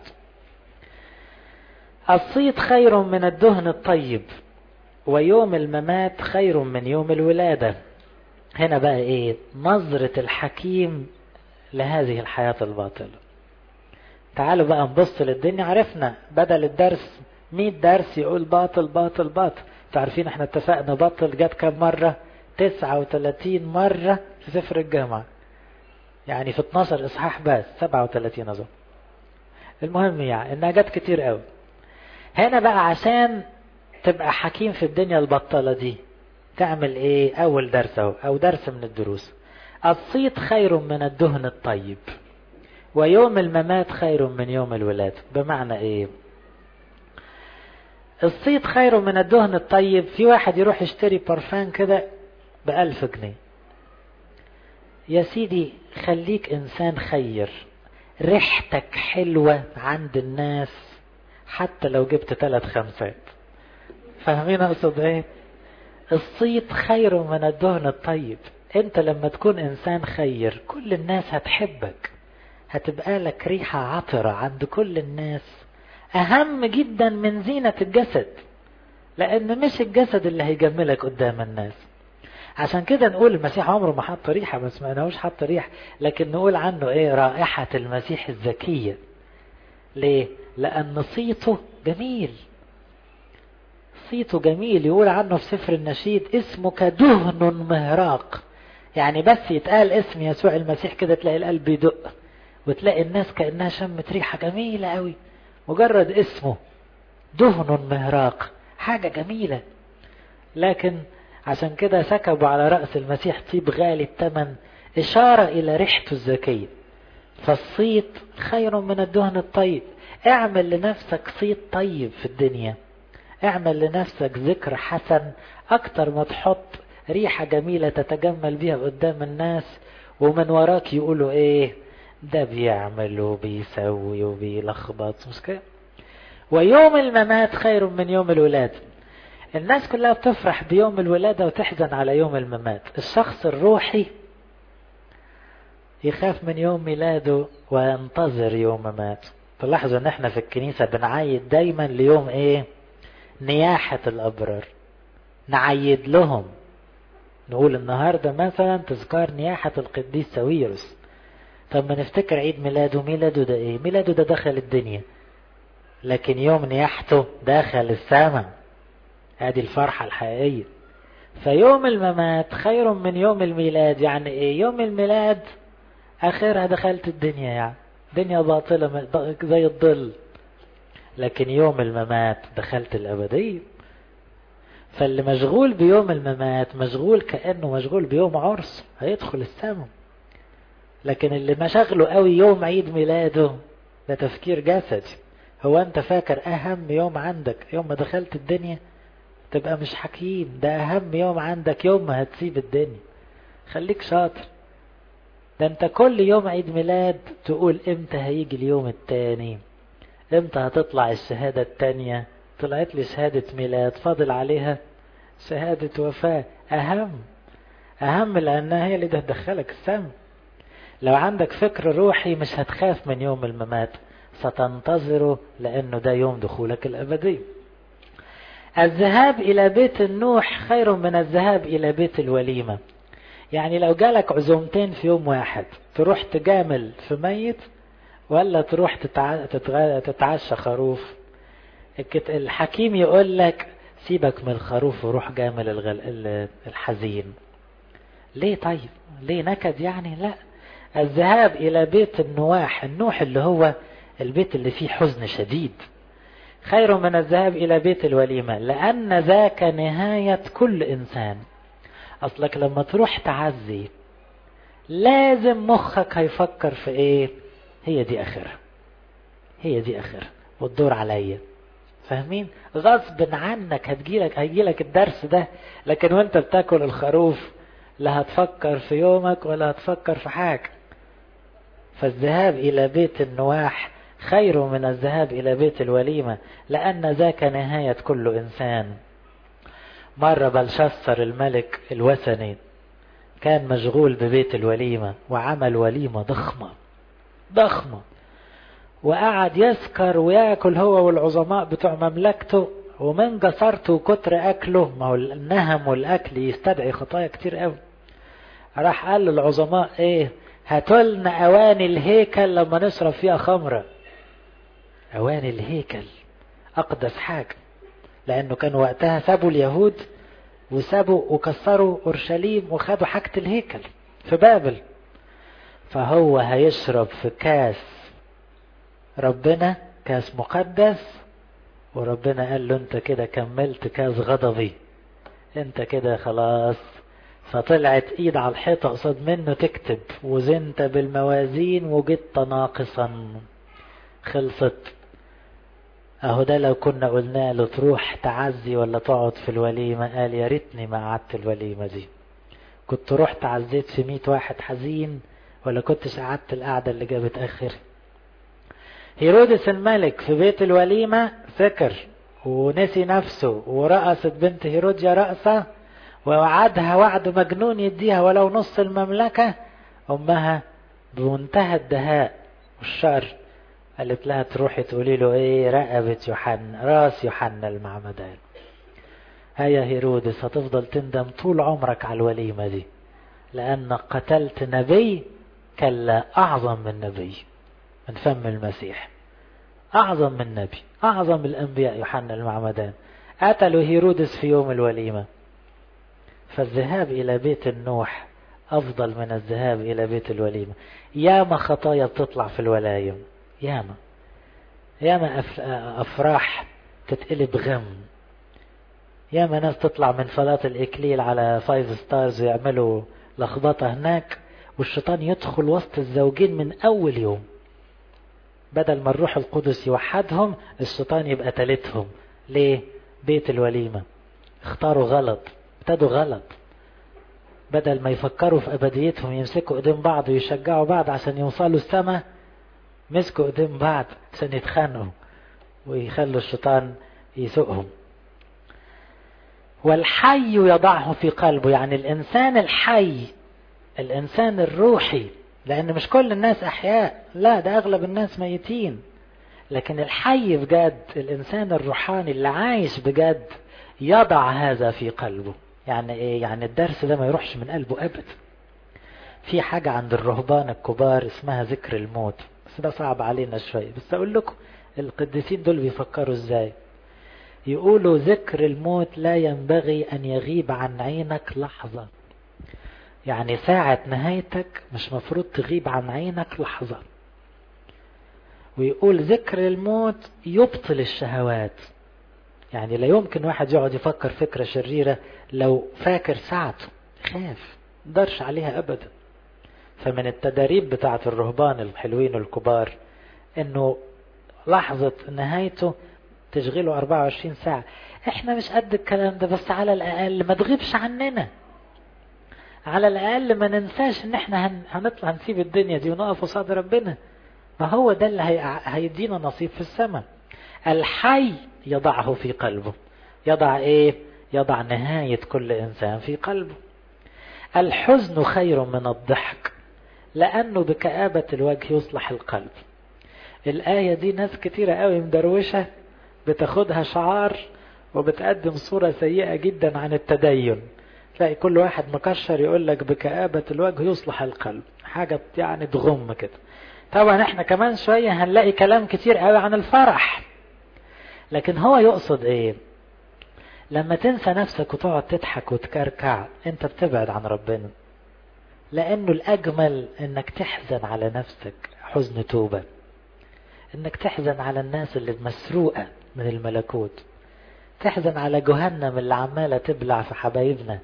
الصيت خير من الدهن الطيب ويوم الممات خير من يوم الولادة هنا بقى ايه نظرة الحكيم لهذه الحياة الباطلة تعالوا بقى نبص للدنيا عرفنا بدل الدرس 100 درس يقول باطل باطل باطل تعرفين احنا اتفقنا باطل جت كم مرة 39 مرة في سفر الجامعة يعني في 12 اصحاح بس 37 اظن المهم يعني انها جت كتير قوي هنا بقى عشان تبقى حكيم في الدنيا البطلة دي تعمل ايه اول درس اهو او درس من الدروس الصيت خير من الدهن الطيب ويوم الممات خير من يوم الولادة بمعنى ايه الصيت خير من الدهن الطيب في واحد يروح يشتري برفان كده بألف جنيه يا سيدي خليك انسان خير ريحتك حلوة عند الناس حتى لو جبت ثلاث خمسات فاهمين اقصد ايه الصيت خير من الدهن الطيب انت لما تكون انسان خير كل الناس هتحبك هتبقى لك ريحة عطرة عند كل الناس اهم جدا من زينة الجسد لان مش الجسد اللي هيجملك قدام الناس عشان كده نقول المسيح عمره ما حط ريحة ما سمعناهوش حط ريحة لكن نقول عنه ايه رائحة المسيح الزكية ليه لان صيته جميل صيته جميل يقول عنه في سفر النشيد اسمك دهن مهراق يعني بس يتقال اسم يسوع المسيح كده تلاقي القلب يدق وتلاقي الناس كأنها شمت ريحة جميلة قوي مجرد اسمه دهن مهراق حاجة جميلة لكن عشان كده سكبوا على رأس المسيح طيب غالي الثمن إشارة إلى ريحته الزكية فالصيت خير من الدهن الطيب اعمل لنفسك صيت طيب في الدنيا اعمل لنفسك ذكر حسن اكتر ما تحط ريحة جميلة تتجمل بيها قدام الناس ومن وراك يقولوا ايه ده بيعمل وبيسوي وبيلخبط مش كده ويوم الممات خير من يوم الولادة الناس كلها بتفرح بيوم الولادة وتحزن على يوم الممات الشخص الروحي يخاف من يوم ميلاده وينتظر يوم ممات تلاحظوا ان احنا في الكنيسة بنعيد دايما ليوم ايه نياحة الابرار نعيد لهم نقول النهاردة مثلا تذكار نياحة القديس ساويرس طب ما نفتكر عيد ميلاده ميلاده ده ايه ميلاده ده دخل الدنيا لكن يوم نياحته دخل السماء هذه الفرحة الحقيقية فيوم الممات خير من يوم الميلاد يعني ايه يوم الميلاد اخرها دخلت الدنيا يعني دنيا باطلة زي الظل لكن يوم الممات دخلت الأبدية فاللي مشغول بيوم الممات مشغول كأنه مشغول بيوم عرس هيدخل السماء لكن اللي مشغله قوي يوم عيد ميلاده ده تفكير جسدي هو انت فاكر اهم يوم عندك يوم ما دخلت الدنيا تبقى مش حكيم ده اهم يوم عندك يوم ما هتسيب الدنيا خليك شاطر ده انت كل يوم عيد ميلاد تقول امتى هيجي اليوم التاني امتى هتطلع الشهادة التانية طلعت لي شهادة ميلاد فاضل عليها شهادة وفاة اهم اهم لانها هي اللي هتدخلك السم لو عندك فكر روحي مش هتخاف من يوم الممات ستنتظره لانه ده يوم دخولك الابدي الذهاب الى بيت النوح خير من الذهاب الى بيت الوليمه يعني لو جالك عزومتين في يوم واحد تروح تجامل في ميت ولا تروح تتع... تتغ... تتعشى خروف الحكيم يقول لك سيبك من الخروف وروح جامل الغل... الحزين ليه طيب ليه نكد يعني لا الذهاب الى بيت النواح النوح اللي هو البيت اللي فيه حزن شديد خير من الذهاب الى بيت الوليمه لان ذاك نهايه كل انسان اصلك لما تروح تعزي لازم مخك هيفكر في ايه هي دي اخرها هي دي اخرها والدور عليا فاهمين غصب عنك هتجيلك هيجيلك الدرس ده لكن وانت بتاكل الخروف لا هتفكر في يومك ولا هتفكر في حاجة فالذهاب إلى بيت النواح خير من الذهاب إلى بيت الوليمة لأن ذاك نهاية كل إنسان مرة بلشسر الملك الوثني كان مشغول ببيت الوليمة وعمل وليمة ضخمة ضخمة وقعد يسكر وياكل هو والعظماء بتوع مملكته ومن جسرته وكتر أكله ما هو النهم والأكل يستدعي خطايا كتير قوي راح قال للعظماء ايه هاتولنا أواني الهيكل لما نشرب فيها خمرة أواني الهيكل أقدس حاجة لأنه كان وقتها سابوا اليهود وسابوا وكسروا أورشليم وخدوا حاجة الهيكل في بابل فهو هيشرب في كاس ربنا كاس مقدس وربنا قال له انت كده كملت كاس غضبي انت كده خلاص فطلعت ايد على الحيطة قصاد منه تكتب وزنت بالموازين وجدت ناقصا خلصت اهو ده لو كنا قلنا له تروح تعزي ولا تقعد في الوليمة قال يا ريتني ما قعدت الوليمة دي كنت رحت عزيت في ميت واحد حزين ولا كنتش قعدت القعدة اللي جابت اخر هيرودس الملك في بيت الوليمة سكر ونسي نفسه ورقصت بنت هيروديا رقصة ووعدها وعد مجنون يديها ولو نص المملكة أمها بمنتهى الدهاء والشر قالت لها تروحي تقولي له ايه رقبة يوحنا راس يوحنا المعمدان هيا هيرودس هتفضل تندم طول عمرك على الوليمة دي لأنك قتلت نبي كلا أعظم من نبي من فم المسيح أعظم من نبي أعظم الأنبياء يوحنا المعمدان قتلوا هيرودس في يوم الوليمة فالذهاب إلى بيت النوح أفضل من الذهاب إلى بيت الوليمة ياما خطايا بتطلع في الولايم ياما ياما أفراح تتقلب غم ياما ناس تطلع من صلاة الإكليل على فايف ستارز ويعملوا لخبطة هناك والشيطان يدخل وسط الزوجين من أول يوم بدل ما الروح القدس يوحدهم الشيطان يبقى تالتهم ليه بيت الوليمة اختاروا غلط ابتدوا غلط بدل ما يفكروا في أبديتهم يمسكوا ايدين بعض ويشجعوا بعض عشان يوصلوا السماء مسكوا ايدين بعض عشان يتخانقوا ويخلوا الشيطان يسوقهم والحي يضعه في قلبه يعني الإنسان الحي الإنسان الروحي لأن مش كل الناس أحياء لا ده أغلب الناس ميتين لكن الحي بجد الإنسان الروحاني اللي عايش بجد يضع هذا في قلبه يعني إيه يعني الدرس ده ما يروحش من قلبه أبدا في حاجة عند الرهبان الكبار اسمها ذكر الموت بس ده صعب علينا شوية بس أقول لكم القديسين دول بيفكروا إزاي يقولوا ذكر الموت لا ينبغي أن يغيب عن عينك لحظة يعني ساعة نهايتك مش مفروض تغيب عن عينك لحظة ويقول ذكر الموت يبطل الشهوات يعني لا يمكن واحد يقعد يفكر فكرة شريرة لو فاكر ساعته خاف درش عليها أبدا فمن التداريب بتاعة الرهبان الحلوين الكبار انه لحظة نهايته تشغله 24 ساعة احنا مش قد الكلام ده بس على الأقل ما تغيبش عننا على الأقل ما ننساش ان احنا هنطلع نسيب الدنيا دي ونقف قصاد ربنا ما هو ده اللي هيدينا نصيب في السماء الحي يضعه في قلبه يضع ايه يضع نهاية كل انسان في قلبه الحزن خير من الضحك لانه بكآبة الوجه يصلح القلب الآية دي ناس كتيرة قوي مدروشة بتاخدها شعار وبتقدم صورة سيئة جدا عن التدين تلاقي كل واحد مكشر يقول لك بكآبة الوجه يصلح القلب حاجة يعني تغم كده طبعا احنا كمان شوية هنلاقي كلام كتير قوي عن الفرح لكن هو يقصد ايه لما تنسى نفسك وتقعد تضحك وتكركع انت بتبعد عن ربنا لانه الاجمل انك تحزن على نفسك حزن توبة انك تحزن على الناس اللي مسروقة من الملكوت تحزن على جهنم اللي عمالة تبلع في حبايبنا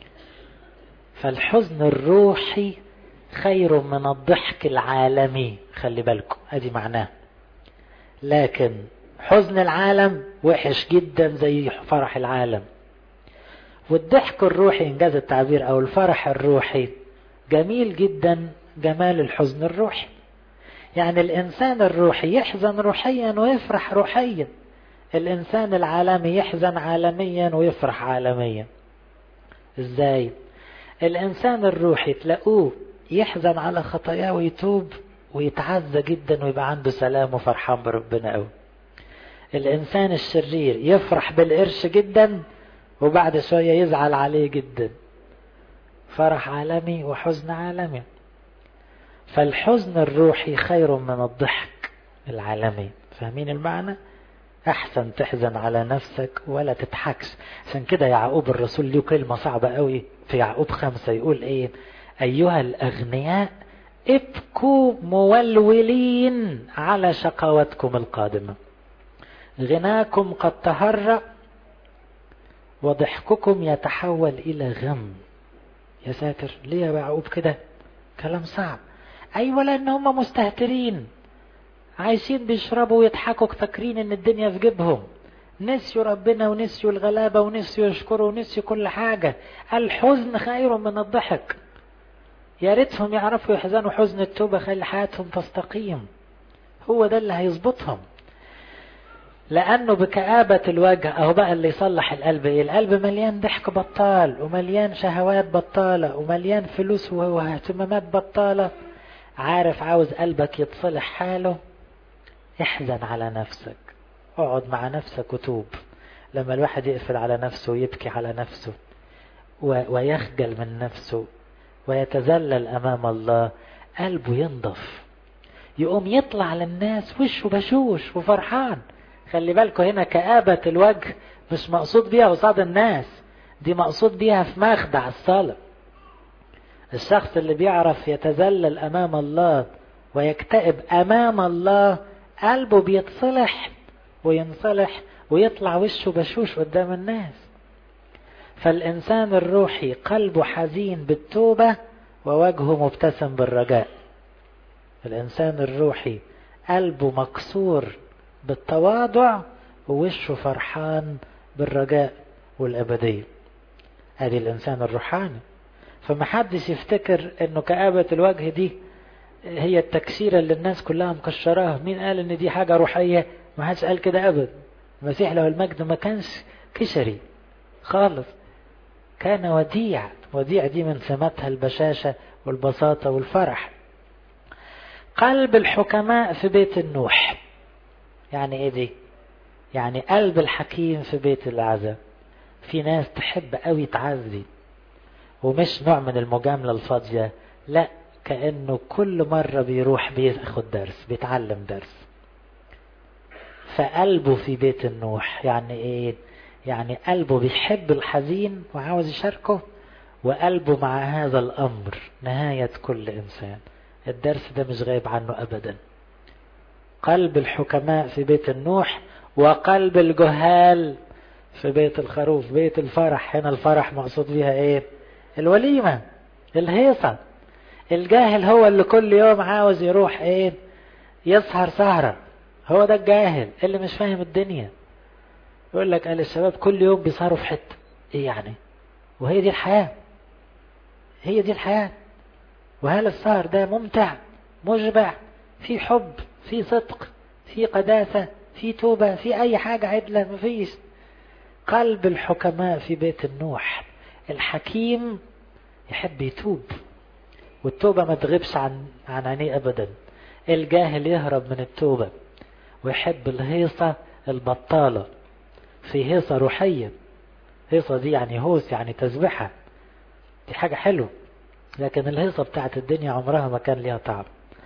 فالحزن الروحي خير من الضحك العالمي خلي بالكم ادي معناه لكن حزن العالم وحش جدا زي فرح العالم والضحك الروحي انجاز التعبير او الفرح الروحي جميل جدا جمال الحزن الروحي يعني الانسان الروحي يحزن روحيا ويفرح روحيا الإنسان العالمي يحزن عالميا ويفرح عالميا إزاي الإنسان الروحي تلاقوه يحزن على خطاياه ويتوب ويتعزى جدا ويبقى عنده سلام وفرحان بربنا قوي الإنسان الشرير يفرح بالقرش جدا وبعد شوية يزعل عليه جدا فرح عالمي وحزن عالمي فالحزن الروحي خير من الضحك العالمي فاهمين المعنى احسن تحزن على نفسك ولا تضحكش عشان كده يعقوب الرسول له كلمة صعبة قوي في يعقوب خمسة يقول ايه ايها الاغنياء ابكوا مولولين على شقوتكم القادمة غناكم قد تهرأ وضحككم يتحول إلى غم يا ساتر ليه يا يعقوب كده كلام صعب أيوة لأن هم مستهترين عايشين بيشربوا ويضحكوا فاكرين ان الدنيا في جيبهم نسيوا ربنا ونسيوا الغلابة ونسيوا يشكروا ونسيوا كل حاجة الحزن خير من الضحك يا ريتهم يعرفوا يحزنوا حزن التوبة خلي حياتهم تستقيم هو ده اللي هيظبطهم لأنه بكآبة الوجه أهو بقى اللي يصلح القلب إيه القلب مليان ضحك بطال ومليان شهوات بطالة ومليان فلوس واهتمامات بطالة عارف عاوز قلبك يتصلح حاله احزن على نفسك اقعد مع نفسك وتوب لما الواحد يقفل على نفسه ويبكي على نفسه ويخجل من نفسه ويتذلل أمام الله قلبه ينضف يقوم يطلع للناس وشه بشوش وفرحان خلي بالكوا هنا كآبة الوجه مش مقصود بيها قصاد الناس دي مقصود بيها في مخدع الصلاة الشخص اللي بيعرف يتذلل أمام الله ويكتئب أمام الله قلبه بيتصلح وينصلح ويطلع وشه بشوش قدام الناس فالإنسان الروحي قلبه حزين بالتوبة ووجهه مبتسم بالرجاء الإنسان الروحي قلبه مكسور بالتواضع ووشه فرحان بالرجاء والأبدية هذه الإنسان الروحاني فمحدش يفتكر انه كآبة الوجه دي هي التكسيرة اللي الناس كلها مكشراها مين قال ان دي حاجة روحية ما حدش قال كده ابدا المسيح له المجد ما كانش كشري خالص كان وديع وديع دي من سماتها البشاشة والبساطة والفرح قلب الحكماء في بيت النوح يعني ايه دي يعني قلب الحكيم في بيت العزاء في ناس تحب قوي تعزي ومش نوع من المجاملة الفاضية لا كأنه كل مرة بيروح بياخد درس بيتعلم درس فقلبه في بيت النوح يعني ايه يعني قلبه بيحب الحزين وعاوز يشاركه وقلبه مع هذا الأمر نهاية كل إنسان الدرس ده مش غايب عنه أبدا قلب الحكماء في بيت النوح وقلب الجهال في بيت الخروف بيت الفرح هنا الفرح مقصود بيها ايه الوليمة الهيصة الجاهل هو اللي كل يوم عاوز يروح ايه يسهر سهرة هو ده الجاهل اللي مش فاهم الدنيا يقول لك قال الشباب كل يوم بيسهروا في حتة ايه يعني وهي دي الحياة هي دي الحياة وهل السهر ده ممتع مشبع في حب في صدق في قداسة في توبة في أي حاجة عدلة مفيش قلب الحكماء في بيت النوح الحكيم يحب يتوب والتوبة ما تغيبش عن عن عينيه أبدا الجاهل يهرب من التوبة ويحب الهيصة البطالة في هيصة روحية هيصة دي يعني هوس يعني تسبحة دي حاجة حلوة لكن الهيصة بتاعت الدنيا عمرها ما كان ليها طعم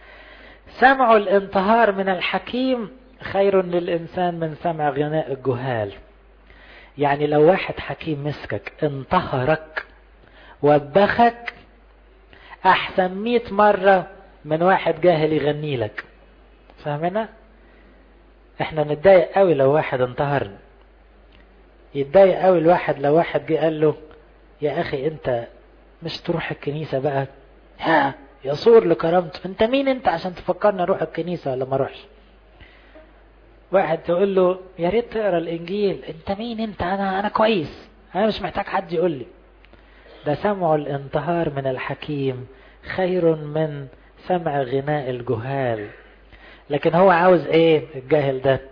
سمع الانتهار من الحكيم خير للإنسان من سمع غناء الجهال يعني لو واحد حكيم مسكك انتهرك وبخك أحسن مئة مرة من واحد جاهل يغني لك فاهمنا؟ احنا نتضايق قوي لو واحد انتهرنا يتضايق قوي الواحد لو واحد جه قال له يا أخي أنت مش تروح الكنيسة بقى ها يصور لكرامته انت مين انت عشان تفكرني اروح الكنيسة ولا ما اروحش واحد تقول له يا ريت تقرا الانجيل انت مين انت انا انا كويس انا مش محتاج حد يقول لي ده سمع الانتهار من الحكيم خير من سمع غناء الجهال لكن هو عاوز ايه الجاهل ده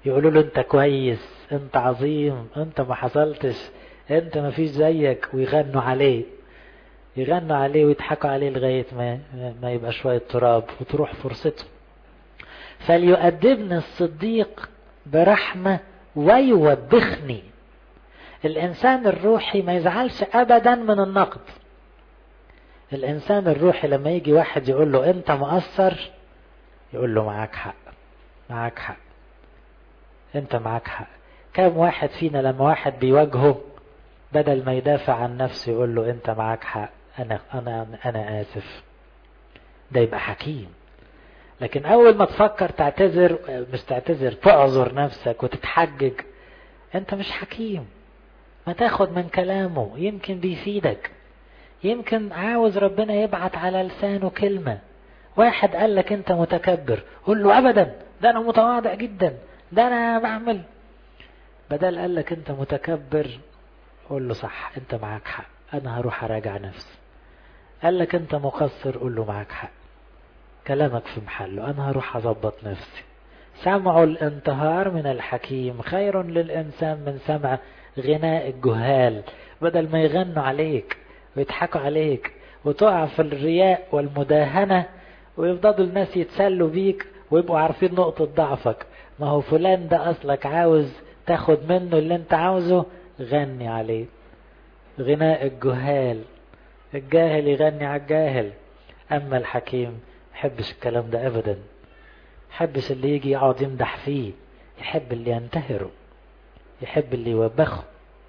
يقولوا له انت كويس انت عظيم انت ما حصلتش انت ما فيش زيك ويغنوا عليه يغنوا عليه ويضحكوا عليه لغاية ما, ما يبقى شوية تراب وتروح فرصته فليؤدبني الصديق برحمة ويوبخني الإنسان الروحي ما يزعلش أبدا من النقد الإنسان الروحي لما يجي واحد يقول له أنت مقصر يقول له معاك حق معاك حق أنت معاك حق كم واحد فينا لما واحد بيواجهه بدل ما يدافع عن نفسه يقول له أنت معاك حق أنا أنا أنا آسف ده يبقى حكيم لكن أول ما تفكر تعتذر مش تعتذر تعذر نفسك وتتحجج أنت مش حكيم ما تاخد من كلامه يمكن بيفيدك يمكن عاوز ربنا يبعت على لسانه كلمة واحد قال لك انت متكبر قول له ابدا ده انا متواضع جدا ده انا بعمل بدل قال لك انت متكبر قول له صح انت معاك حق انا هروح اراجع نفسي قال لك انت مقصر قول له معاك حق كلامك في محله انا هروح اظبط نفسي سمع الانتهار من الحكيم خير للانسان من سمع غناء الجهال بدل ما يغنوا عليك ويضحكوا عليك وتقع في الرياء والمداهنة ويفضلوا الناس يتسلوا بيك ويبقوا عارفين نقطة ضعفك ما هو فلان ده أصلك عاوز تاخد منه اللي انت عاوزه غني عليه غناء الجهال الجاهل يغني على الجاهل أما الحكيم يحبش الكلام ده أبدا يحبش اللي يجي يقعد يمدح فيه يحب اللي ينتهره يحب اللي يوبخه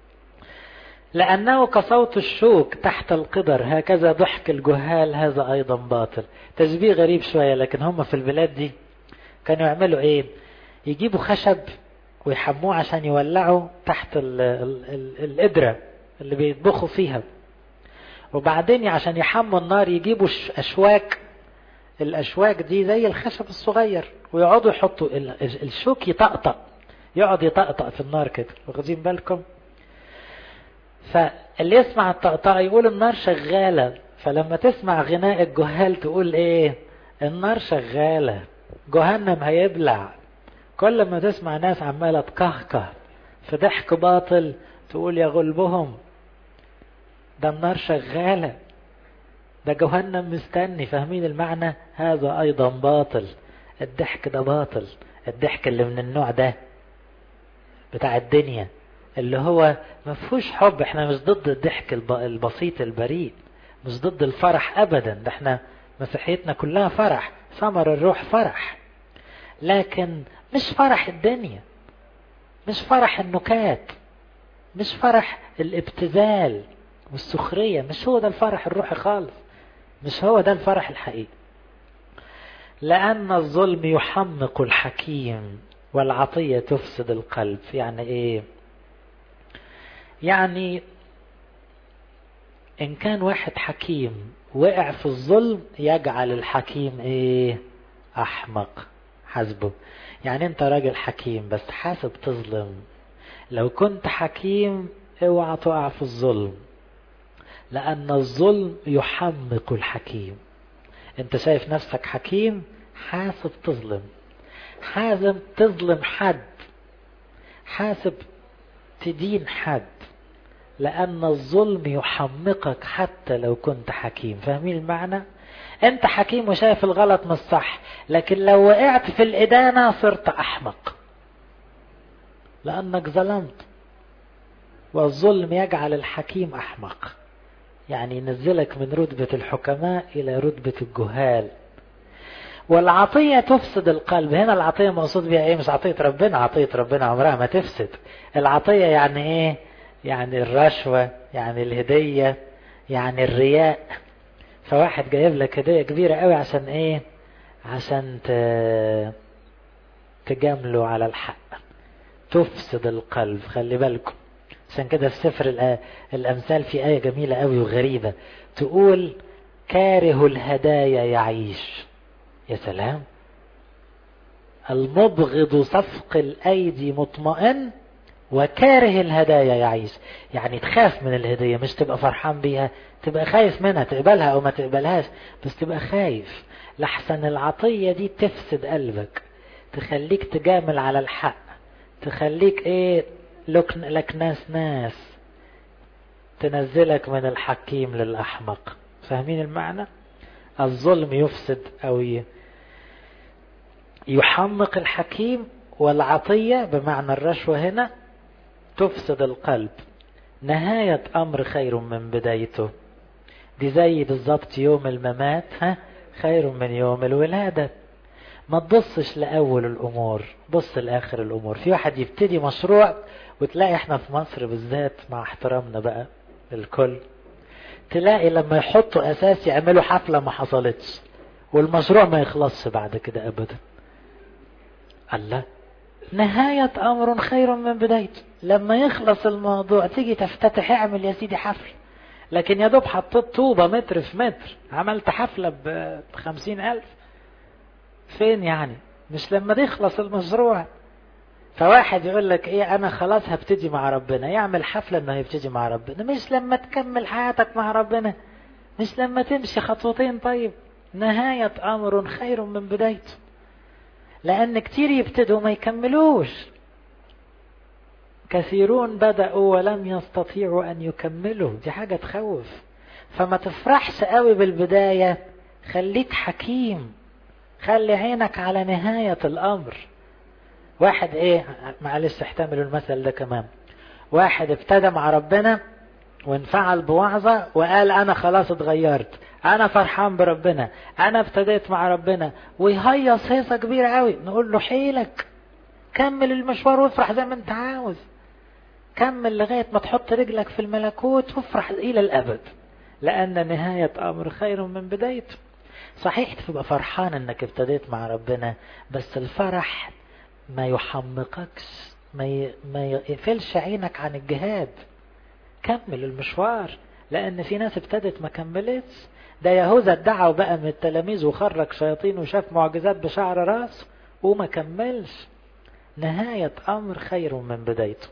لأنه كصوت الشوك تحت القدر هكذا ضحك الجهال هذا أيضا باطل تشبيه غريب شوية لكن هم في البلاد دي كانوا يعملوا إيه يجيبوا خشب ويحموه عشان يولعوا تحت ال ال ال القدرة اللي بيطبخوا فيها وبعدين عشان يحموا النار يجيبوا أشواك الأشواك دي زي الخشب الصغير ويقعدوا يحطوا الشوك يطقطق يقعد يطقطق في النار كده واخدين بالكم فاللي يسمع الطقطقة يقول النار شغالة فلما تسمع غناء الجهال تقول ايه النار شغالة جهنم هيبلع كل ما تسمع ناس عمالة تكهكه في ضحك باطل تقول يا غلبهم ده النار شغالة ده جهنم مستني فاهمين المعنى هذا أيضا باطل الضحك ده باطل الضحك اللي من النوع ده بتاع الدنيا اللي هو ما فيهوش حب احنا مش ضد الضحك البسيط البريء مش ضد الفرح ابدا ده احنا مسيحيتنا كلها فرح ثمر الروح فرح لكن مش فرح الدنيا مش فرح النكات مش فرح الابتذال والسخرية مش هو ده الفرح الروحي خالص مش هو ده الفرح الحقيقي لأن الظلم يحمق الحكيم والعطية تفسد القلب يعني ايه يعني ان كان واحد حكيم وقع في الظلم يجعل الحكيم ايه احمق حسبه يعني انت راجل حكيم بس حاسب تظلم لو كنت حكيم اوعى تقع في الظلم لان الظلم يحمق الحكيم انت شايف نفسك حكيم حاسب تظلم حازم تظلم حد حاسب تدين حد لأن الظلم يحمقك حتى لو كنت حكيم فاهمين المعنى انت حكيم وشايف الغلط مش صح لكن لو وقعت في الإدانة صرت أحمق لأنك ظلمت والظلم يجعل الحكيم أحمق يعني ينزلك من رتبة الحكماء إلى رتبة الجهال والعطية تفسد القلب هنا العطية مقصود بها ايه مش عطية ربنا عطية ربنا عمرها ما تفسد العطية يعني ايه يعني الرشوة يعني الهدية يعني الرياء فواحد جايب لك هدية كبيرة قوي عشان ايه عشان ت... تجامله على الحق تفسد القلب خلي بالكم عشان كده في سفر الأمثال في آية جميلة قوي وغريبة تقول كاره الهدايا يعيش يا سلام المبغض صفق الأيدي مطمئن وكاره الهدايا يعيش يعني تخاف من الهدية مش تبقى فرحان بيها تبقى خايف منها تقبلها أو ما تقبلهاش بس تبقى خايف لحسن العطية دي تفسد قلبك تخليك تجامل على الحق تخليك ايه لك, لك ناس ناس تنزلك من الحكيم للأحمق فاهمين المعنى الظلم يفسد أو يحمق الحكيم والعطية بمعنى الرشوة هنا تفسد القلب نهاية أمر خير من بدايته دي زي بالظبط يوم الممات ها خير من يوم الولادة ما تبصش لأول الأمور بص لآخر الأمور في واحد يبتدي مشروع وتلاقي احنا في مصر بالذات مع احترامنا بقى للكل تلاقي لما يحطوا أساس يعملوا حفلة ما حصلتش والمشروع ما يخلصش بعد كده أبدا الله نهاية أمر خير من بدايته لما يخلص الموضوع تيجي تفتتح اعمل يا سيدي حفل لكن يا دوب حطيت طوبة متر في متر عملت حفلة بخمسين ألف فين يعني مش لما يخلص المشروع فواحد يقول لك ايه انا خلاص هبتدي مع ربنا يعمل حفلة انه هيبتدي مع ربنا مش لما تكمل حياتك مع ربنا مش لما تمشي خطوتين طيب نهاية امر خير من بدايته لان كتير يبتدوا ما يكملوش كثيرون بدأوا ولم يستطيعوا ان يكملوا دي حاجة تخوف فما تفرحش قوي بالبداية خليك حكيم خلي عينك على نهاية الامر واحد ايه معلش احتملوا المثل ده كمان واحد ابتدى مع ربنا وانفعل بوعظة وقال انا خلاص اتغيرت انا فرحان بربنا انا ابتديت مع ربنا ويهيص هيصة كبيرة قوي نقول له حيلك كمل المشوار وافرح زي ما انت عاوز كمل لغاية ما تحط رجلك في الملكوت وافرح الى الابد لان نهاية امر خير من بدايته صحيح تبقى فرحان انك ابتديت مع ربنا بس الفرح ما يحمقكش ما ي... ما يقفلش عينك عن الجهاد كمل المشوار لان في ناس ابتدت ما كملتش ده يهوذا ادعى وبقى من التلاميذ وخرج شياطين وشاف معجزات بشعر راس وما كملش نهاية امر خير من بدايته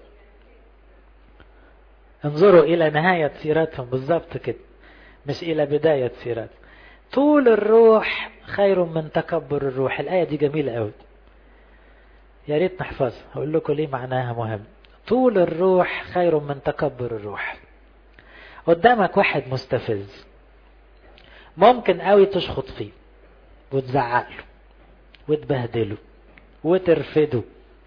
انظروا الى نهاية سيرتهم بالظبط كده مش الى بداية سيرتهم طول الروح خير من تكبر الروح الآية دي جميلة قوي يا ريت نحفظها هقول لكم ليه معناها مهم طول الروح خير من تكبر الروح قدامك واحد مستفز ممكن قوي تشخط فيه وتزعق له وتبهدله وترفده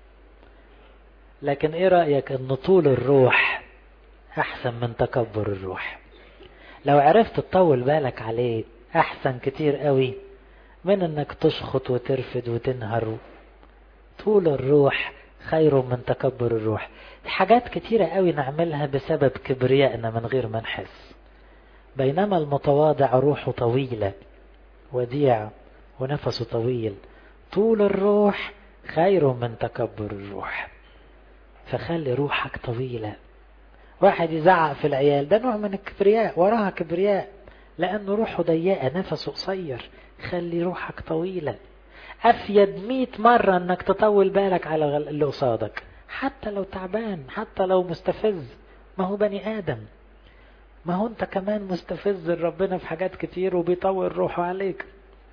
لكن ايه رأيك ان طول الروح احسن من تكبر الروح لو عرفت تطول بالك عليه احسن كتير قوي من انك تشخط وترفد وتنهر طول الروح خير من تكبر الروح حاجات كتيرة قوي نعملها بسبب كبريائنا من غير ما نحس بينما المتواضع روحه طويلة وديع ونفسه طويل طول الروح خير من تكبر الروح فخلي روحك طويلة واحد يزعق في العيال ده نوع من الكبرياء وراها كبرياء لأنه روحه ضيقة نفسه قصير خلي روحك طويلة أفيد مئة مرة أنك تطول بالك على اللي قصادك حتى لو تعبان حتى لو مستفز ما هو بني آدم ما هو أنت كمان مستفز ربنا في حاجات كتير وبيطول روحه عليك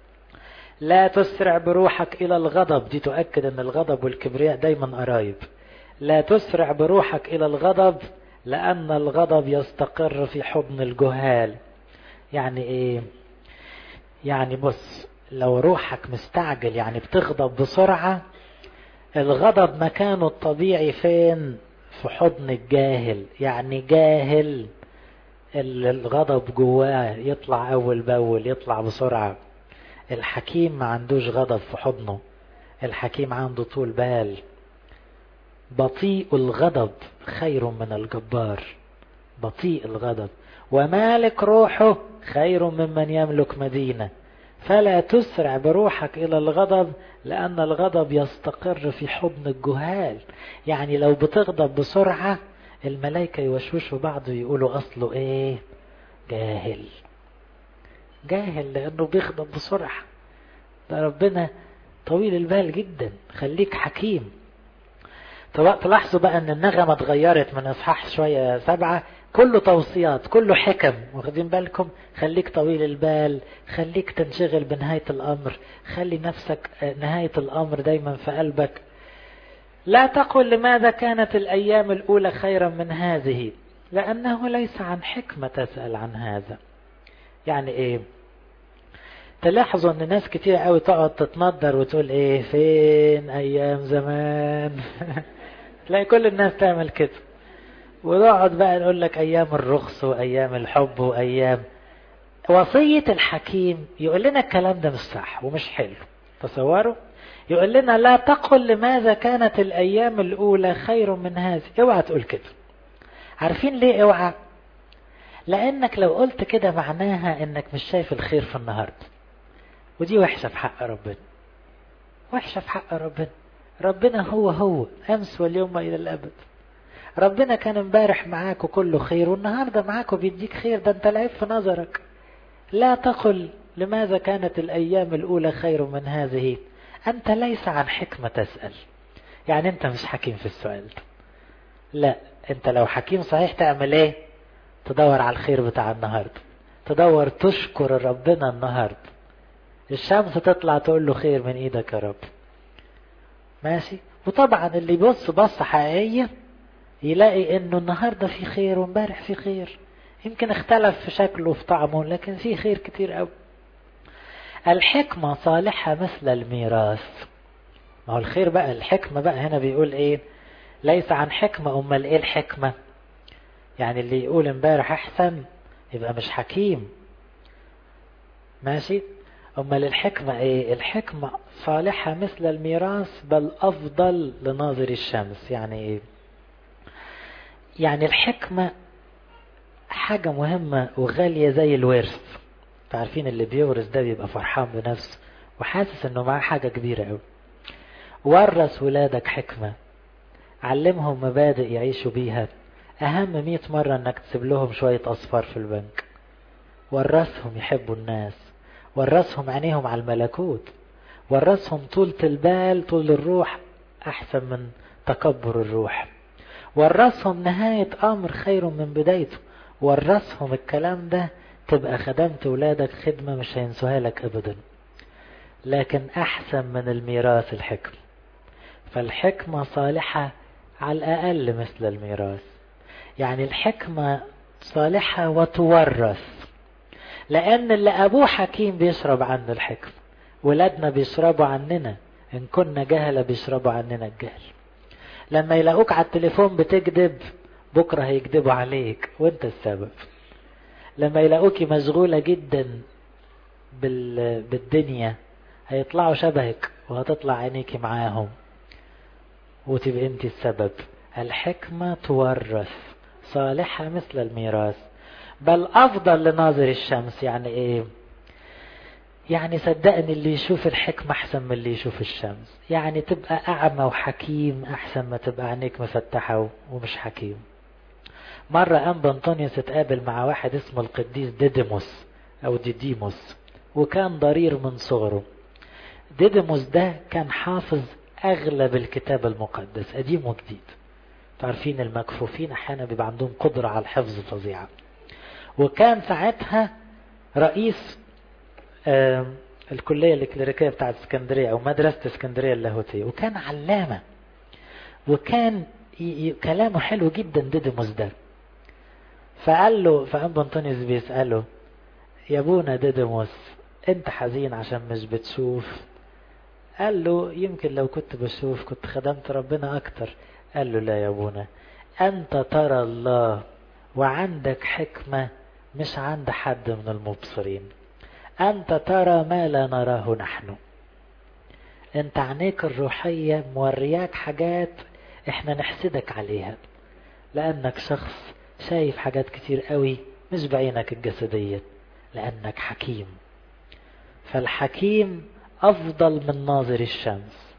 لا تسرع بروحك إلى الغضب دي تؤكد أن الغضب والكبرياء دايما قرايب لا تسرع بروحك إلى الغضب لأن الغضب يستقر في حضن الجهال يعني ايه يعني بص لو روحك مستعجل يعني بتغضب بسرعة الغضب مكانه الطبيعي فين في حضن الجاهل يعني جاهل الغضب جواه يطلع اول باول يطلع بسرعة الحكيم ما عندوش غضب في حضنه الحكيم عنده طول بال بطيء الغضب خير من الجبار بطيء الغضب ومالك روحه خير ممن يملك مدينة فلا تسرع بروحك إلى الغضب لأن الغضب يستقر في حضن الجهال يعني لو بتغضب بسرعة الملائكة يوشوشوا بعض ويقولوا أصله إيه جاهل جاهل لأنه بيغضب بسرعة ده ربنا طويل البال جدا خليك حكيم تلاحظوا بقى ان النغمة اتغيرت من اصحاح شوية سبعة كله توصيات كله حكم واخدين بالكم خليك طويل البال خليك تنشغل بنهاية الامر خلي نفسك نهاية الامر دايما في قلبك لا تقل لماذا كانت الأيام الأولى خيرا من هذه لأنه ليس عن حكمة تسأل عن هذا يعني إيه تلاحظوا ان ناس كتير قوي تقعد تتنضر وتقول ايه فين ايام زمان تلاقي كل الناس تعمل كده ونقعد بقى نقول لك ايام الرخص وايام الحب وايام وصية الحكيم يقول لنا الكلام ده مش صح ومش حلو تصوروا يقول لنا لا تقل لماذا كانت الايام الاولى خير من هذه اوعى تقول كده عارفين ليه اوعى لانك لو قلت كده معناها انك مش شايف الخير في النهارده ودي وحشة في حق ربنا وحشة في حق ربنا ربنا هو هو أمس واليوم إلى الأبد ربنا كان امبارح معاك كله خير والنهاردة معاك وبيديك خير ده انت العيب في نظرك لا تقل لماذا كانت الأيام الأولى خير من هذه أنت ليس عن حكمة تسأل يعني أنت مش حكيم في السؤال ده لا أنت لو حكيم صحيح تعمل إيه تدور على الخير بتاع النهاردة تدور تشكر ربنا النهاردة الشمس تطلع تقول له خير من ايدك يا رب ماشي وطبعا اللي يبص بصة حقيقية يلاقي انه النهاردة في خير وامبارح في خير يمكن اختلف في شكله وفي طعمه لكن في خير كتير قوي الحكمة صالحة مثل الميراث ما هو الخير بقى الحكمة بقى هنا بيقول ايه ليس عن حكمة امال ايه الحكمة يعني اللي يقول امبارح احسن يبقى مش حكيم ماشي أمال الحكمة إيه؟ الحكمة صالحة مثل الميراث بل أفضل لناظر الشمس يعني إيه؟ يعني الحكمة حاجة مهمة وغالية زي الورث عارفين اللي بيورث ده بيبقى فرحان بنفسه وحاسس انه معاه حاجة كبيرة قوي ورث ولادك حكمة علمهم مبادئ يعيشوا بيها أهم مئة مرة انك تسيب لهم شوية أصفار في البنك ورثهم يحبوا الناس ورثهم عينيهم على الملكوت ورثهم طولة البال طول الروح أحسن من تكبر الروح ورثهم نهاية أمر خير من بدايته ورثهم الكلام ده تبقى خدمت ولادك خدمة مش هينسوها لك أبدا لكن أحسن من الميراث الحكم فالحكمة صالحة على الأقل مثل الميراث يعني الحكمة صالحة وتورث لأن اللي أبوه حكيم بيشرب عنه الحكم ولادنا بيشربوا عننا إن كنا جهلة بيشربوا عننا الجهل لما يلاقوك على التليفون بتكذب بكرة هيكذبوا عليك وانت السبب لما يلاقوك مشغولة جدا بال... بالدنيا هيطلعوا شبهك وهتطلع عينيك معاهم وتبقى انت السبب الحكمة تورث صالحة مثل الميراث بل أفضل لناظر الشمس يعني إيه يعني صدقني اللي يشوف الحكمة أحسن من اللي يشوف الشمس يعني تبقى أعمى وحكيم أحسن ما تبقى عينيك مفتحة ومش حكيم مرة أنبا أنطونيوس اتقابل مع واحد اسمه القديس ديديموس أو ديديموس وكان ضرير من صغره ديديموس ده كان حافظ أغلب الكتاب المقدس قديم وجديد تعرفين المكفوفين أحيانا بيبقى عندهم قدرة على الحفظ فظيعة وكان ساعتها رئيس آه الكلية الكليريكية بتاعت اسكندرية أو مدرسة اسكندرية اللاهوتية وكان علامة وكان كلامه حلو جدا ديديموس ده فقال له فأنبا أنطونيوس بيسأله يا ابونا ديديموس انت حزين عشان مش بتشوف قال له يمكن لو كنت بشوف كنت خدمت ربنا أكتر قال له لا يا ابونا أنت ترى الله وعندك حكمة مش عند حد من المبصرين أنت ترى ما لا نراه نحن أنت عينيك الروحية مورياك حاجات إحنا نحسدك عليها لأنك شخص شايف حاجات كتير قوي مش بعينك الجسدية لأنك حكيم فالحكيم أفضل من ناظر الشمس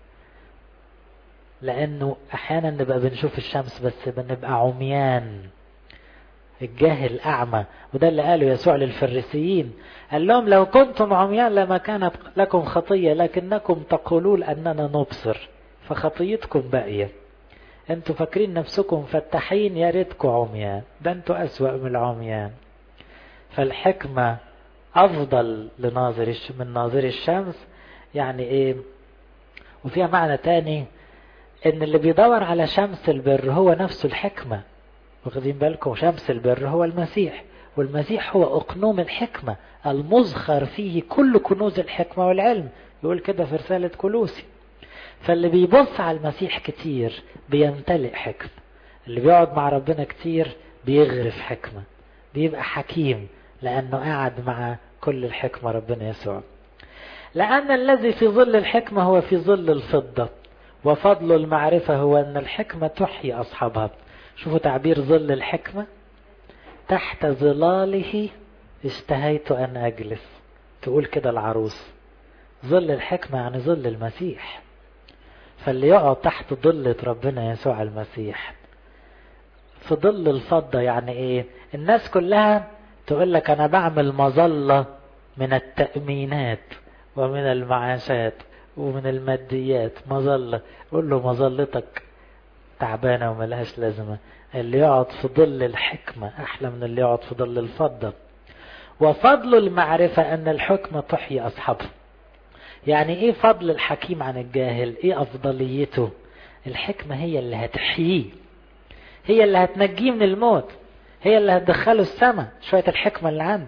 لأنه أحيانا نبقى بنشوف الشمس بس بنبقى عميان الجاهل أعمى وده اللي قاله يسوع للفريسيين قال لهم لو كنتم عميان لما كانت لكم خطية لكنكم تقولون أننا نبصر فخطيتكم باقية انتوا فاكرين نفسكم فتحين يا ريتكم عميان ده انتوا أسوأ من العميان فالحكمة أفضل لناظر من ناظر الشمس يعني إيه وفيها معنى تاني ان اللي بيدور على شمس البر هو نفسه الحكمة واخدين بالكم شمس البر هو المسيح والمسيح هو أقنوم الحكمة المزخر فيه كل كنوز الحكمة والعلم يقول كده في رسالة كلوسي فاللي بيبص على المسيح كتير بيمتلئ حكمة اللي بيقعد مع ربنا كتير بيغرف حكمة بيبقى حكيم لأنه قاعد مع كل الحكمة ربنا يسوع لأن الذي في ظل الحكمة هو في ظل الفضة وفضل المعرفة هو أن الحكمة تحيي أصحابها شوفوا تعبير ظل الحكمة تحت ظلاله اشتهيت أن أجلس تقول كده العروس ظل الحكمة يعني ظل المسيح فاللي يقعد تحت ظلة ربنا يسوع المسيح في ظل الفضة يعني ايه الناس كلها تقول لك انا بعمل مظلة من التأمينات ومن المعاشات ومن الماديات مظلة قول له مظلتك تعبانة وملهاش لازمة اللي يقعد في ظل الحكمة أحلى من اللي يقعد في ظل الفضة وفضل المعرفة أن الحكمة تحيي أصحابها يعني إيه فضل الحكيم عن الجاهل إيه أفضليته الحكمة هي اللي هتحييه هي اللي هتنجيه من الموت هي اللي هتدخله السماء شوية الحكمة اللي عنده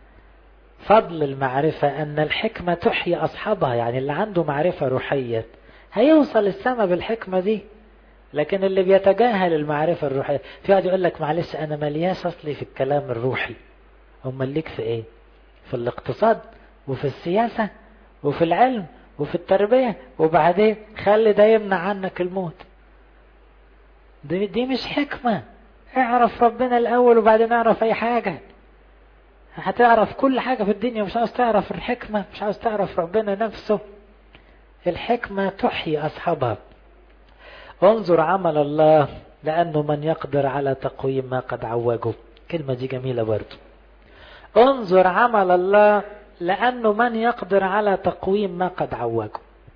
فضل المعرفة أن الحكمة تحيي أصحابها يعني اللي عنده معرفة روحية هيوصل السماء بالحكمة دي لكن اللي بيتجاهل المعرفة الروحية في واحد يقول لك معلش أنا ملياش أصلي في الكلام الروحي أمال ليك في إيه في الاقتصاد وفي السياسة وفي العلم وفي التربية وبعدين خلي ده يمنع عنك الموت دي, دي مش حكمة اعرف ربنا الأول وبعدين اعرف أي حاجة هتعرف كل حاجة في الدنيا مش عاوز تعرف الحكمة مش عاوز تعرف ربنا نفسه الحكمة تحيي أصحابها انظر عمل الله لأنه من يقدر على تقويم ما قد عوجه كلمة دي جميلة برضو انظر عمل الله لأنه من يقدر على تقويم ما قد عوجه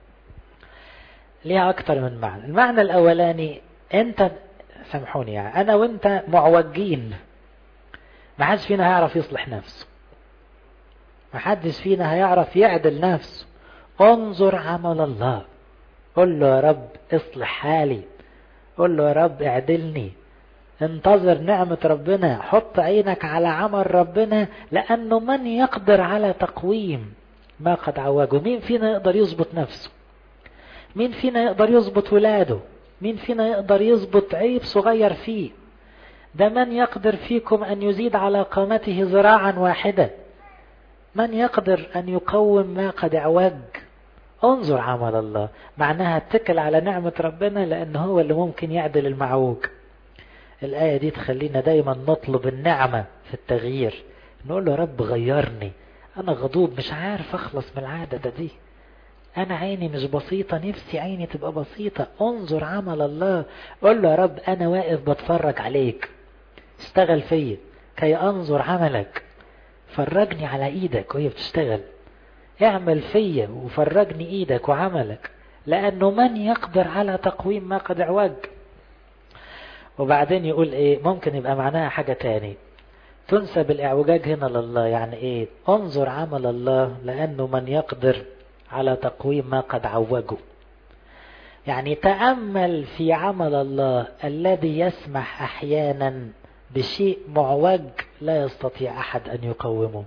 ليها أكتر من معنى المعنى الأولاني أنت سامحوني يعني أنا وأنت معوجين ما حدش فينا هيعرف يصلح نفسه ما حدش فينا هيعرف يعدل نفسه انظر عمل الله قل له يا رب اصلح حالي قل له يا رب اعدلني انتظر نعمة ربنا حط عينك على عمل ربنا لأنه من يقدر على تقويم ما قد عوجه مين فينا يقدر يظبط نفسه مين فينا يقدر يظبط ولاده مين فينا يقدر يظبط عيب صغير فيه ده من يقدر فيكم أن يزيد على قامته ذراعا واحدة من يقدر أن يقوم ما قد عوج انظر عمل الله معناها اتكل على نعمة ربنا لأن هو اللي ممكن يعدل المعوج الآية دي تخلينا دايما نطلب النعمة في التغيير نقول له رب غيرني أنا غضوب مش عارف أخلص من العادة دي أنا عيني مش بسيطة نفسي عيني تبقى بسيطة انظر عمل الله قول له يا رب أنا واقف بتفرج عليك اشتغل فيا كي أنظر عملك فرجني على إيدك وهي بتشتغل اعمل فيا وفرجني إيدك وعملك لأنه من يقدر على تقويم ما قد عوج وبعدين يقول ايه ممكن يبقى معناها حاجة تاني تنسب الاعوجاج هنا لله يعني ايه انظر عمل الله لانه من يقدر على تقويم ما قد عوجه يعني تأمل في عمل الله الذي يسمح احيانا بشيء معوج لا يستطيع احد ان يقومه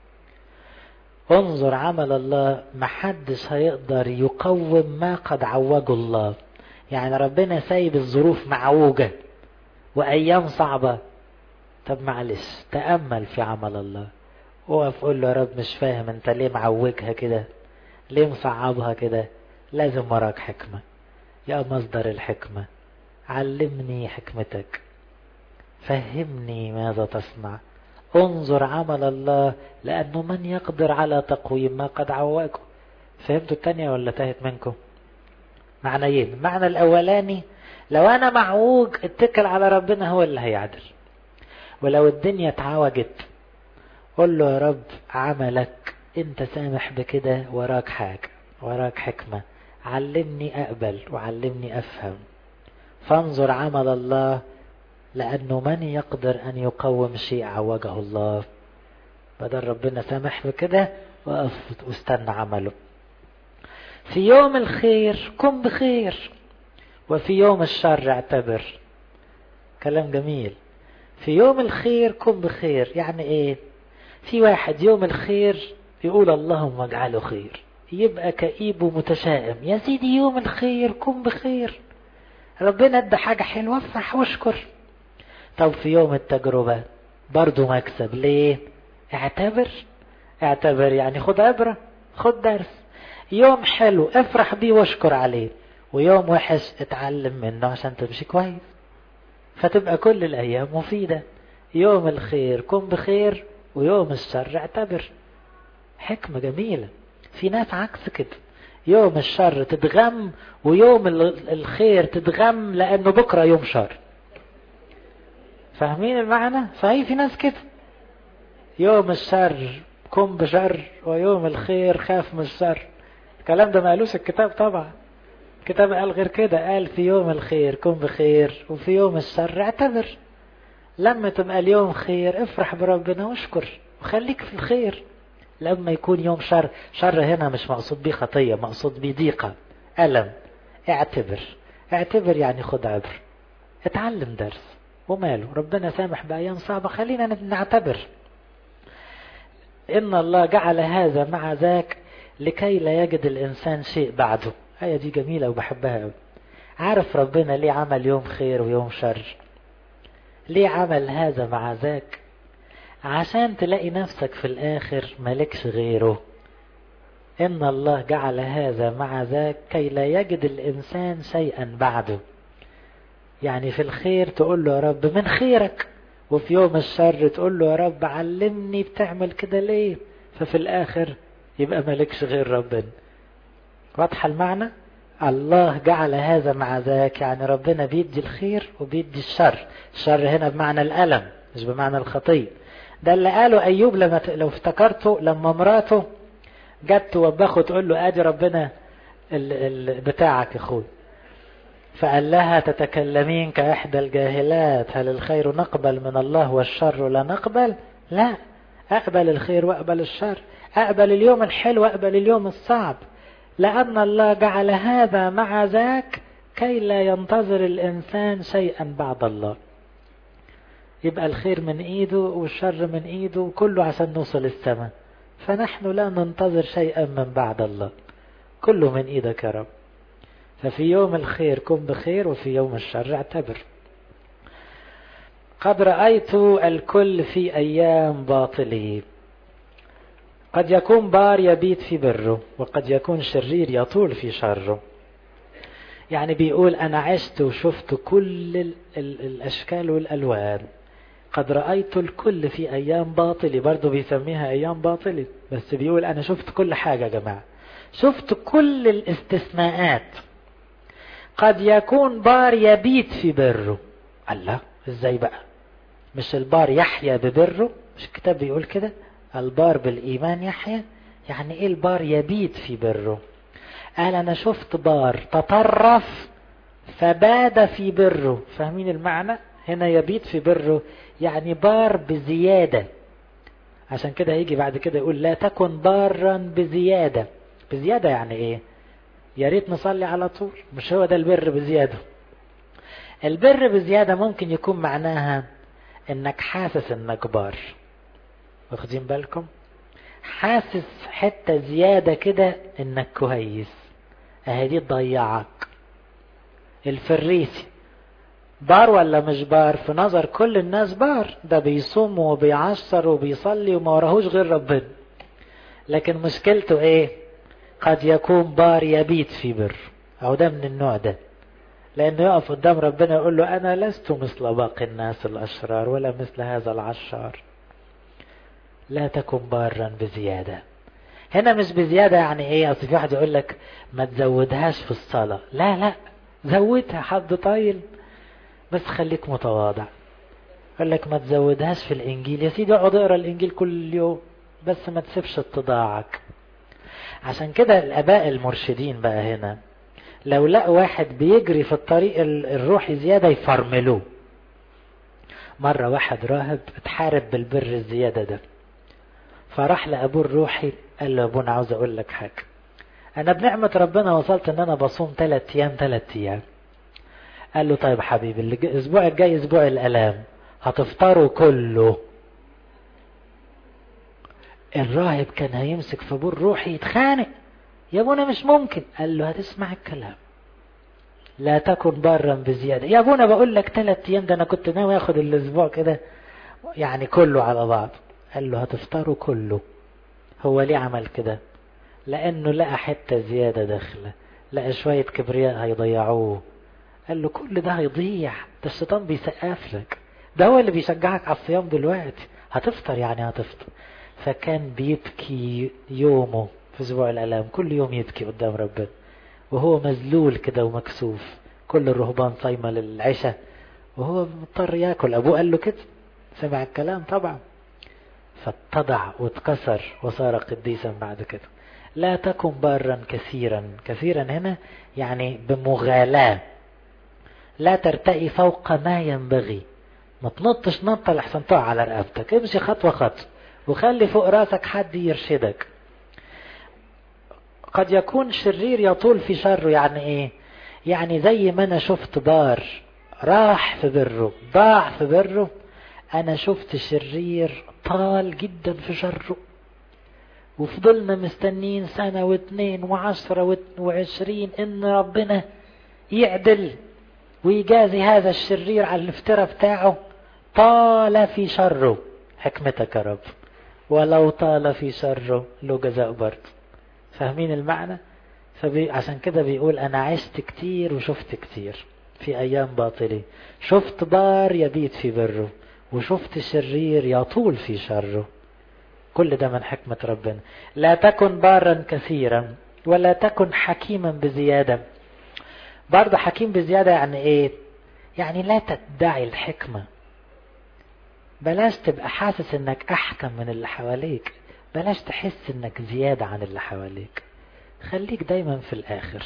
انظر عمل الله محدش هيقدر يقوم ما قد عوجه الله يعني ربنا سايب الظروف معوجه وأيام صعبة طب معلش تأمل في عمل الله وقف قول له يا رب مش فاهم انت ليه معوجها كده ليه مصعبها كده لازم وراك حكمة يا مصدر الحكمة علمني حكمتك فهمني ماذا تصنع انظر عمل الله لأنه من يقدر على تقويم ما قد عوجه فهمتوا التانية ولا تاهت منكم معنيين المعنى الأولاني لو انا معوج اتكل على ربنا هو اللي هيعدل ولو الدنيا اتعوجت قول له يا رب عملك انت سامح بكده وراك حاجة وراك حكمة علمني اقبل وعلمني افهم فانظر عمل الله لانه من يقدر ان يقوم شيء عوجه الله بدل ربنا سامح بكده وقف واستنى عمله في يوم الخير كن بخير وفي يوم الشر اعتبر كلام جميل في يوم الخير كن بخير يعني ايه في واحد يوم الخير يقول اللهم اجعله خير يبقى كئيب ومتشائم يا سيدي يوم الخير كن بخير ربنا ادى حاجة حلوة افرح واشكر طب في يوم التجربة برضو مكسب ليه اعتبر اعتبر يعني خد عبرة خد درس يوم حلو افرح بيه واشكر عليه ويوم وحش اتعلم منه عشان تمشي كويس فتبقى كل الايام مفيدة يوم الخير كن بخير ويوم الشر اعتبر حكمة جميلة في ناس عكس كده يوم الشر تتغم ويوم الخير تتغم لانه بكرة يوم شر فاهمين المعنى صحيح في ناس كده يوم الشر كن بشر ويوم الخير خاف من الشر الكلام ده ما قالوش الكتاب طبعا الكتاب قال غير كده قال في يوم الخير كن بخير وفي يوم الشر اعتبر لما تبقى اليوم خير افرح بربنا واشكر وخليك في الخير لما يكون يوم شر شر هنا مش مقصود بيه خطية مقصود بيه ضيقة ألم اعتبر اعتبر يعني خد عبر اتعلم درس وماله ربنا سامح بأيام صعبة خلينا نعتبر إن الله جعل هذا مع ذاك لكي لا يجد الإنسان شيء بعده هي دي جميلة وبحبها قوي عارف ربنا ليه عمل يوم خير ويوم شر ليه عمل هذا مع ذاك عشان تلاقي نفسك في الآخر مالكش غيره إن الله جعل هذا مع ذاك كي لا يجد الإنسان شيئا بعده يعني في الخير تقول له يا رب من خيرك وفي يوم الشر تقول له يا رب علمني بتعمل كده ليه ففي الآخر يبقى مالكش غير ربنا واضحة المعنى الله جعل هذا مع ذاك يعني ربنا بيدي الخير وبيدي الشر الشر هنا بمعنى الألم مش بمعنى الخطية ده اللي قاله أيوب لما لو افتكرته لما مراته جت توبخه تقول له ادي ربنا ال... ال... بتاعك يا اخوي فقال لها تتكلمين كإحدى الجاهلات هل الخير نقبل من الله والشر لا نقبل لا أقبل الخير وأقبل الشر أقبل اليوم الحلو وأقبل اليوم الصعب لأن الله جعل هذا مع ذاك كي لا ينتظر الإنسان شيئا بعد الله يبقى الخير من إيده والشر من إيده وكله عشان نوصل السماء فنحن لا ننتظر شيئا من بعد الله كله من إيدك يا رب ففي يوم الخير كن بخير وفي يوم الشر اعتبر قد رأيت الكل في أيام باطله قد يكون بار يبيت في بره وقد يكون شرير يطول في شره يعني بيقول أنا عشت وشفت كل ال ال الأشكال والألوان قد رأيت الكل في أيام باطلة برضه بيسميها أيام باطلة بس بيقول أنا شفت كل حاجة يا جماعة شفت كل الاستثناءات قد يكون بار يبيت في بره الله ازاي بقى مش البار يحيا ببره مش الكتاب بيقول كده البار بالإيمان يحيا يعني ايه البار يبيت في بره قال انا شفت بار تطرف فباد في بره فاهمين المعنى هنا يبيت في بره يعني بار بزيادة عشان كده هيجي بعد كده يقول لا تكن بارا بزيادة بزيادة يعني ايه يا ريت نصلي على طول مش هو ده البر بزيادة البر بزيادة ممكن يكون معناها انك حاسس انك بار واخدين بالكم حاسس حتة زيادة كده انك كويس اهي دي تضيعك الفريسي بار ولا مش بار في نظر كل الناس بار ده بيصوم وبيعشر وبيصلي وما وراهوش غير ربنا لكن مشكلته ايه قد يكون بار يبيت في بر او ده من النوع ده لانه يقف قدام ربنا يقول له انا لست مثل باقي الناس الاشرار ولا مثل هذا العشار لا تكن بارا بزيادة هنا مش بزيادة يعني ايه اصل في واحد يقول لك ما تزودهاش في الصلاة لا لا زودها حد طايل بس خليك متواضع يقول لك ما تزودهاش في الانجيل يا سيدي اقعد اقرا الانجيل كل يوم بس ما تسيبش اتضاعك عشان كده الاباء المرشدين بقى هنا لو لقوا واحد بيجري في الطريق الروحي زيادة يفرملوه مرة واحد راهب اتحارب بالبر الزيادة ده فراح لأبوه الروحي قال له أبونا عاوز أقول لك حاجة أنا بنعمة ربنا وصلت إن أنا بصوم ثلاث أيام ثلاث أيام قال له طيب حبيبي الاسبوع الجاي اسبوع الالام هتفطروا كله الراهب كان هيمسك في ابوه الروحي يتخانق يا ابونا مش ممكن قال له هتسمع الكلام لا تكن برا بزيادة يا ابونا بقول لك ثلاث ايام ده انا كنت ناوي اخد الاسبوع كده يعني كله على بعض قال له هتفطروا كله هو ليه عمل كده لانه لقى حتة زيادة داخله لقى شوية كبرياء هيضيعوه قال له كل ده هيضيع ده الشيطان بيسقف لك ده هو اللي بيشجعك على الصيام دلوقتي هتفطر يعني هتفطر فكان بيبكي يومه في اسبوع الالام كل يوم يبكي قدام ربنا وهو مذلول كده ومكسوف كل الرهبان صايمه للعشاء وهو مضطر ياكل ابوه قال له كده سمع الكلام طبعا فاتضع واتكسر وصار قديسا بعد كده لا تكن بارا كثيرا كثيرا هنا يعني بمغالاة لا ترتقي فوق ما ينبغي ما تنطش نطة لحسن تقع على رقبتك امشي خطوة خطوة وخلي فوق راسك حد يرشدك قد يكون شرير يطول في شره يعني ايه يعني زي ما انا شفت بار راح في بره ضاع في بره انا شفت شرير طال جدا في شره وفضلنا مستنين سنة واثنين وعشرة وعشرين ان ربنا يعدل ويجازي هذا الشرير على الافتراء بتاعه طال في شره حكمتك يا رب ولو طال في شره له جزاء برضه فاهمين المعنى فبي... عشان كده بيقول انا عشت كتير وشفت كتير في ايام باطلي شفت بار يبيت في بره وشفت شرير يطول في شره كل ده من حكمة ربنا لا تكن بارا كثيرا ولا تكن حكيما بزيادة برضه حكيم بزيادة يعني ايه يعني لا تدعي الحكمة بلاش تبقى حاسس انك احكم من اللي حواليك بلاش تحس انك زيادة عن اللي حواليك خليك دايما في الاخر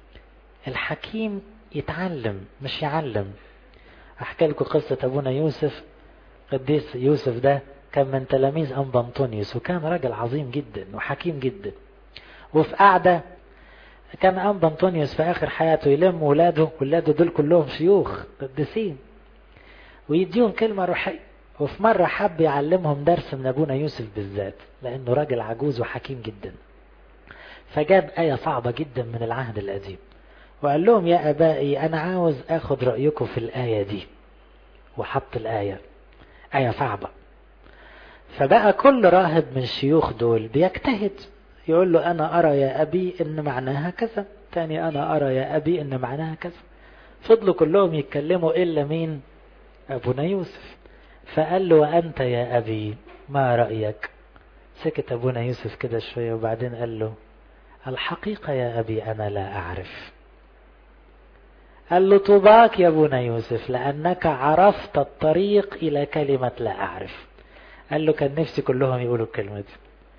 الحكيم يتعلم مش يعلم احكي لكم قصة ابونا يوسف قديس يوسف ده كان من تلاميذ أنبا أنطونيوس وكان راجل عظيم جدا وحكيم جدا وفي قعدة كان أنبا أنطونيوس في آخر حياته يلم ولاده ولاده دول كلهم شيوخ قديسين ويديهم كلمة روحية وفي مرة حب يعلمهم درس من أبونا يوسف بالذات لأنه راجل عجوز وحكيم جدا فجاب آية صعبة جدا من العهد القديم وقال لهم يا أبائي أنا عاوز أخد رأيكم في الآية دي وحط الآية آية صعبة فبقى كل راهب من الشيوخ دول بيجتهد يقول له أنا أرى يا أبي إن معناها كذا تاني أنا أرى يا أبي إن معناها كذا فضلوا كلهم يتكلموا إلا مين أبونا يوسف فقال له وأنت يا أبي ما رأيك سكت أبونا يوسف كده شوية وبعدين قال له الحقيقة يا أبي أنا لا أعرف قال له طوباك يا ابونا يوسف لأنك عرفت الطريق إلى كلمة لا أعرف قال له كان نفسي كلهم يقولوا الكلمة دي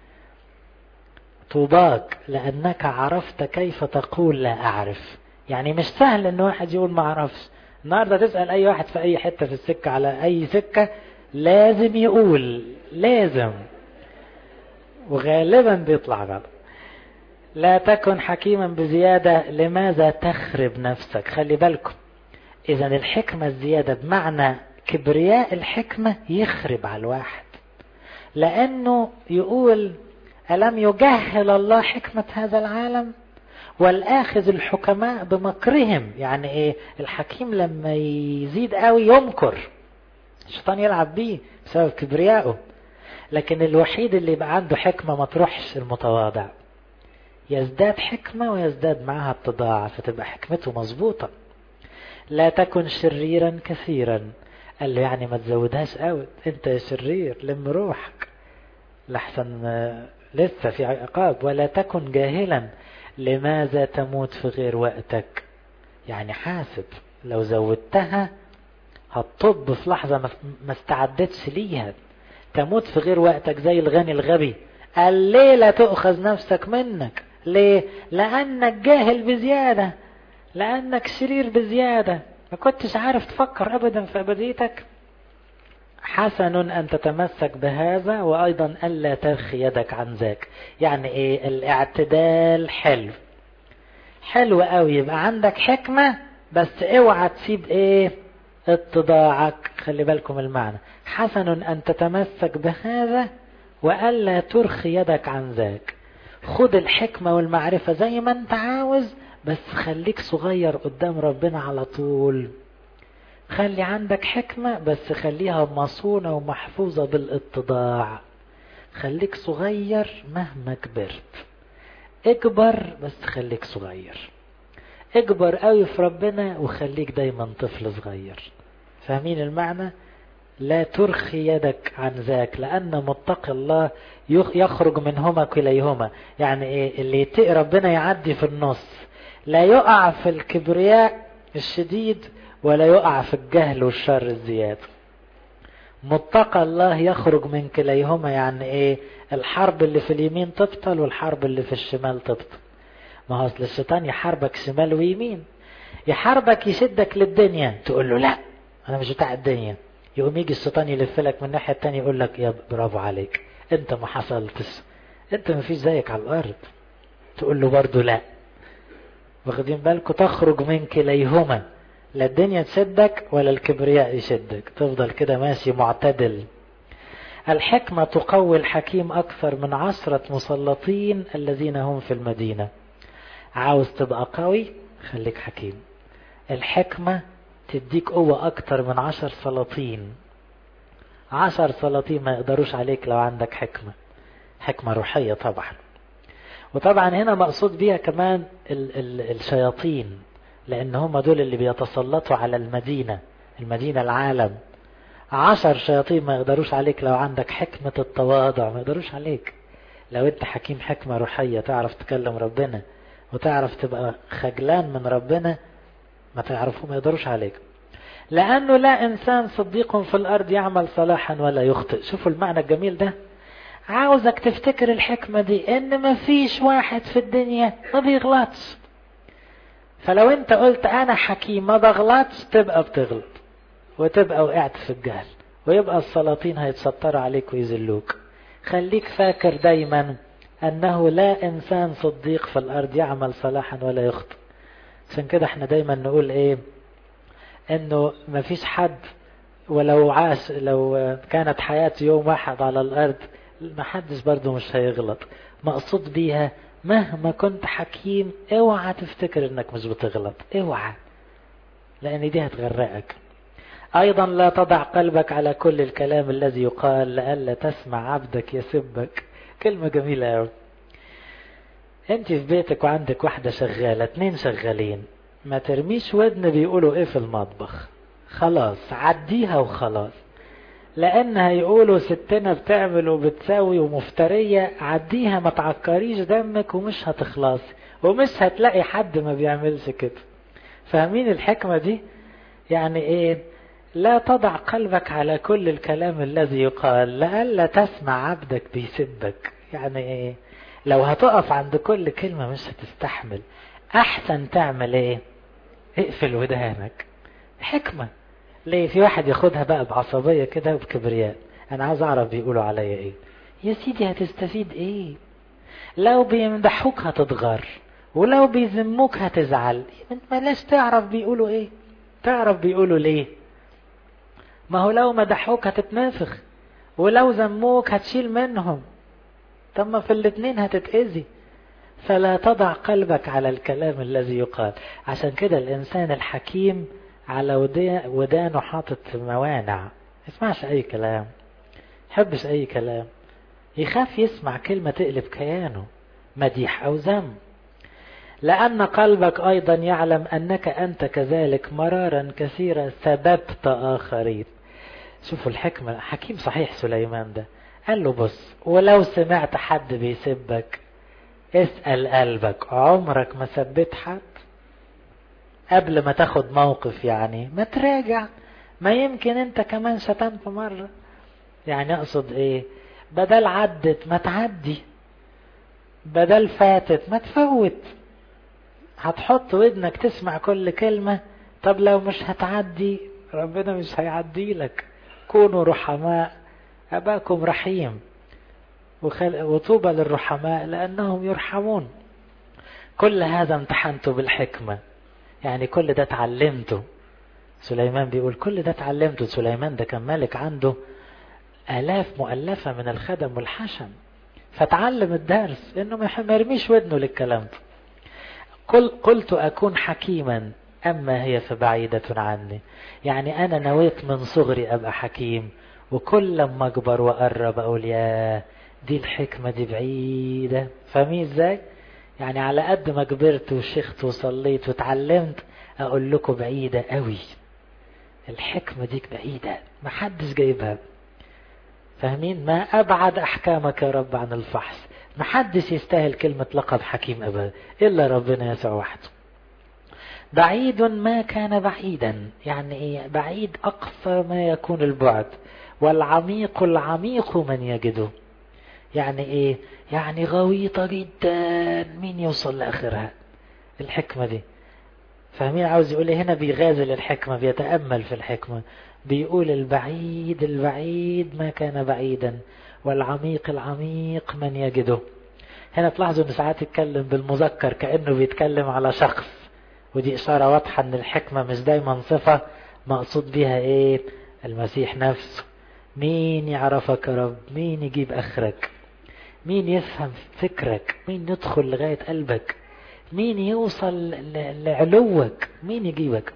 طوباك لأنك عرفت كيف تقول لا أعرف يعني مش سهل ان واحد يقول ما اعرفش النهارده تسأل اي واحد في اي حتة في السكة على اي سكة لازم يقول لازم وغالبا بيطلع غلط لا تكن حكيما بزيادة لماذا تخرب نفسك خلي بالكم اذا الحكمة الزيادة بمعنى كبرياء الحكمة يخرب على الواحد لانه يقول ألم يجهل الله حكمة هذا العالم والآخذ الحكماء بمكرهم يعني إيه الحكيم لما يزيد قوي يمكر الشيطان يلعب بيه بسبب كبريائه لكن الوحيد اللي يبقى عنده حكمة ما تروحش المتواضع يزداد حكمة ويزداد معها اتضاع فتبقى حكمته مظبوطة لا تكن شريرا كثيرا قال له يعني ما تزودهاش قوي انت يا شرير لم روحك لحسن لسه في عقاب ولا تكن جاهلا لماذا تموت في غير وقتك يعني حاسب لو زودتها هتطب في لحظة ما استعدتش ليها تموت في غير وقتك زي الغني الغبي الليلة تؤخذ نفسك منك ليه لأنك جاهل بزيادة لأنك شرير بزيادة ما كنتش عارف تفكر أبدا في أبديتك حسن أن تتمسك بهذا وأيضا ألا ترخي يدك عن ذاك يعني إيه الاعتدال حلو حلو قوي يبقى عندك حكمة بس اوعى تسيب ايه اتضاعك خلي بالكم المعنى حسن ان تتمسك بهذا والا ترخي يدك عن ذاك خد الحكمة والمعرفة زي ما انت عاوز بس خليك صغير قدام ربنا على طول خلي عندك حكمة بس خليها مصونة ومحفوظة بالاتضاع خليك صغير مهما كبرت اكبر بس خليك صغير اكبر قوي في ربنا وخليك دايما طفل صغير فاهمين المعنى لا ترخي يدك عن ذاك لأن متقي الله يخرج منهما كليهما يعني ايه اللي يتقي ربنا يعدي في النص لا يقع في الكبرياء الشديد ولا يقع في الجهل والشر الزياد متقى الله يخرج من كليهما يعني ايه الحرب اللي في اليمين تبطل والحرب اللي في الشمال تبطل ما هو اصل الشيطان يحاربك شمال ويمين يحاربك يشدك للدنيا تقول له لا انا مش بتاع الدنيا يقوم يجي الشيطان يلف لك من الناحيه التانية يقول لك يا برافو عليك انت ما حصلتش انت ما فيش زيك على الارض تقول له برضه لا واخدين بالكم تخرج من كليهما لا الدنيا تشدك ولا الكبرياء يشدك تفضل كده ماشي معتدل الحكمة تقوي الحكيم أكثر من عشرة مسلطين الذين هم في المدينة عاوز تبقى قوي خليك حكيم الحكمة تديك قوة أكتر من عشر سلاطين عشر سلاطين ما يقدروش عليك لو عندك حكمة حكمة روحية طبعا وطبعا هنا مقصود بيها كمان ال ال الشياطين لأن هم دول اللي بيتسلطوا على المدينة المدينة العالم عشر شياطين ما يقدروش عليك لو عندك حكمة التواضع ما يقدروش عليك لو انت حكيم حكمة روحية تعرف تكلم ربنا وتعرف تبقى خجلان من ربنا ما تعرفوا ما يقدروش عليك لأنه لا إنسان صديق في الأرض يعمل صلاحا ولا يخطئ شوفوا المعنى الجميل ده عاوزك تفتكر الحكمة دي إن ما فيش واحد في الدنيا ما بيغلطش فلو أنت قلت أنا حكيم ما بغلطش تبقى بتغلط وتبقى وقعت في الجهل ويبقى السلاطين هيتستروا عليك ويذلوك خليك فاكر دايما أنه لا إنسان صديق في الأرض يعمل صلاحا ولا يخطئ عشان كده احنا دايما نقول ايه انه مفيش حد ولو عاش لو كانت حياته يوم واحد على الارض ما حدش برضه مش هيغلط مقصود بيها مهما كنت حكيم اوعى تفتكر انك مش بتغلط اوعى لان دي هتغرقك ايضا لا تضع قلبك على كل الكلام الذي يقال لئلا تسمع عبدك يسبك كلمة جميلة قوي انت في بيتك وعندك واحدة شغالة اتنين شغالين ما ترميش ودن بيقولوا ايه في المطبخ خلاص عديها وخلاص لان هيقولوا ستنا بتعمل وبتساوي ومفترية عديها ما تعكريش دمك ومش هتخلص ومش هتلاقي حد ما بيعملش كده فاهمين الحكمة دي يعني ايه لا تضع قلبك على كل الكلام الذي يقال لئلا تسمع عبدك بيسبك يعني ايه لو هتقف عند كل كلمة مش هتستحمل احسن تعمل ايه اقفل ودانك حكمة ليه في واحد ياخدها بقى بعصبية كده وبكبرياء انا عاوز اعرف بيقولوا عليا ايه يا سيدي هتستفيد ايه لو بيمدحوك هتتغر ولو بيذموك هتزعل انت ملاش تعرف بيقولوا ايه تعرف بيقولوا ليه ما هو لو مدحوك هتتنافخ ولو ذموك هتشيل منهم طب ما في الاتنين هتتأذي فلا تضع قلبك على الكلام الذي يقال عشان كده الإنسان الحكيم على ودانه حاطط موانع يسمعش أي كلام يحبش أي كلام يخاف يسمع كلمة تقلب كيانه مديح أو ذم لأن قلبك أيضا يعلم أنك أنت كذلك مرارا كثيرا سببت آخرين شوفوا الحكمة حكيم صحيح سليمان ده قال له بص ولو سمعت حد بيسبك اسأل قلبك عمرك ما سبت حد قبل ما تاخد موقف يعني ما تراجع ما يمكن انت كمان شتمت مرة يعني اقصد ايه بدل عدت ما تعدي بدل فاتت ما تفوت هتحط ودنك تسمع كل كلمة طب لو مش هتعدي ربنا مش هيعدي لك كونوا رحماء أباكم رحيم وخل... وطوبى للرحماء لأنهم يرحمون كل هذا امتحنته بالحكمة يعني كل ده اتعلمته سليمان بيقول كل ده اتعلمته سليمان ده كان ملك عنده آلاف مؤلفة من الخدم والحشم فتعلم الدرس انه ما يرميش ودنه للكلام ده قل قلت أكون حكيما أما هي فبعيدة عني يعني أنا نويت من صغري أبقى حكيم وكل لما أكبر وأقرب أقول يا دي الحكمة دي بعيدة فاهمين إزاي؟ يعني على قد ما كبرت وشيخت وصليت وتعلمت أقول لكم بعيدة قوي الحكمة دي بعيدة محدش جايبها فاهمين ما أبعد أحكامك يا رب عن الفحص محدش يستاهل كلمة لقب حكيم أبدا إلا ربنا يسوع وحده بعيد ما كان بعيدا يعني إيه بعيد أقصى ما يكون البعد والعميق العميق من يجده يعني إيه يعني غويطة جدا مين يوصل لآخرها الحكمة دي فاهمين عاوز يقول هنا بيغازل الحكمة بيتأمل في الحكمة بيقول البعيد البعيد ما كان بعيدا والعميق العميق من يجده هنا تلاحظوا ان ساعات يتكلم بالمذكر كأنه بيتكلم على شخص ودي إشارة واضحة ان الحكمة مش دايما صفة مقصود بها ايه المسيح نفسه مين يعرفك يا رب مين يجيب اخرك مين يفهم فكرك مين يدخل لغاية قلبك مين يوصل لعلوك مين يجيبك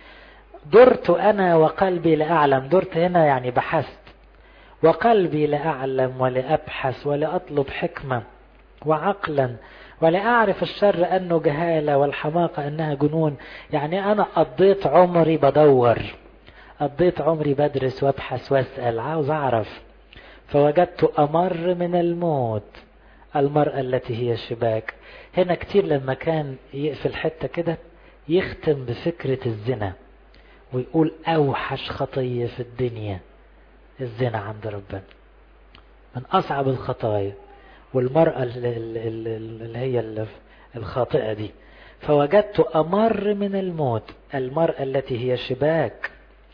درت أنا وقلبي لأعلم درت هنا يعني بحثت وقلبي لأعلم ولأبحث ولأطلب حكمة وعقلا ولأعرف الشر أنه جهالة والحماقة أنها جنون يعني أنا قضيت عمري بدور قضيت عمري بدرس وابحث واسأل عاوز أعرف فوجدت أمر من الموت المرأة التي هي الشباك هنا كتير لما كان يقفل حتة كده يختم بفكرة الزنا ويقول أوحش خطية في الدنيا الزنا عند ربنا من أصعب الخطايا والمرأة اللي هي الخاطئة دي فوجدت أمر من الموت المرأة التي هي شباك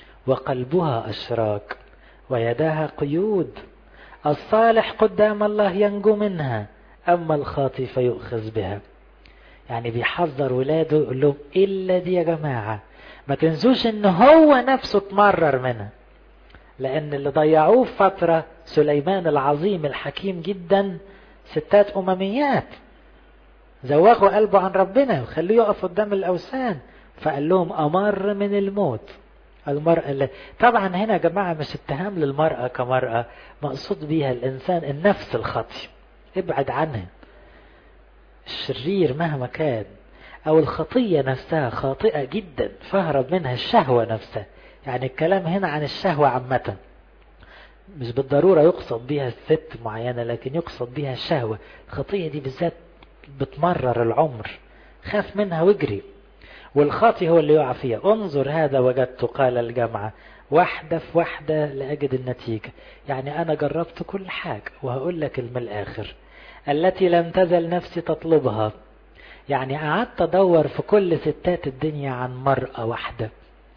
وقلبها أشراك ويداها قيود الصالح قدام الله ينجو منها أما الخاطي فيؤخذ بها يعني بيحذر ولاده يقول لهم إلا دي يا جماعة ما تنسوش ان هو نفسه اتمرر منها لان اللي ضيعوه في فترة سليمان العظيم الحكيم جدا ستات امميات زوغوا قلبه عن ربنا وخلوه يقف قدام الاوثان فقال لهم امر من الموت المرأة اللي طبعا هنا يا جماعة مش اتهام للمرأة كمرأة مقصود بيها الانسان النفس الخطي ابعد عنها الشرير مهما كان او الخطية نفسها خاطئة جدا فاهرب منها الشهوة نفسها يعني الكلام هنا عن الشهوة عامة مش بالضرورة يقصد بها الست معينة لكن يقصد بها الشهوة الخطية دي بالذات بتمرر العمر خاف منها واجري والخاطي هو اللي يقع فيها انظر هذا وجدت قال الجامعة واحدة في واحدة لأجد النتيجة يعني أنا جربت كل حاجة وهقول لك من الآخر التي لم تزل نفسي تطلبها يعني قعدت ادور في كل ستات الدنيا عن مرأة واحدة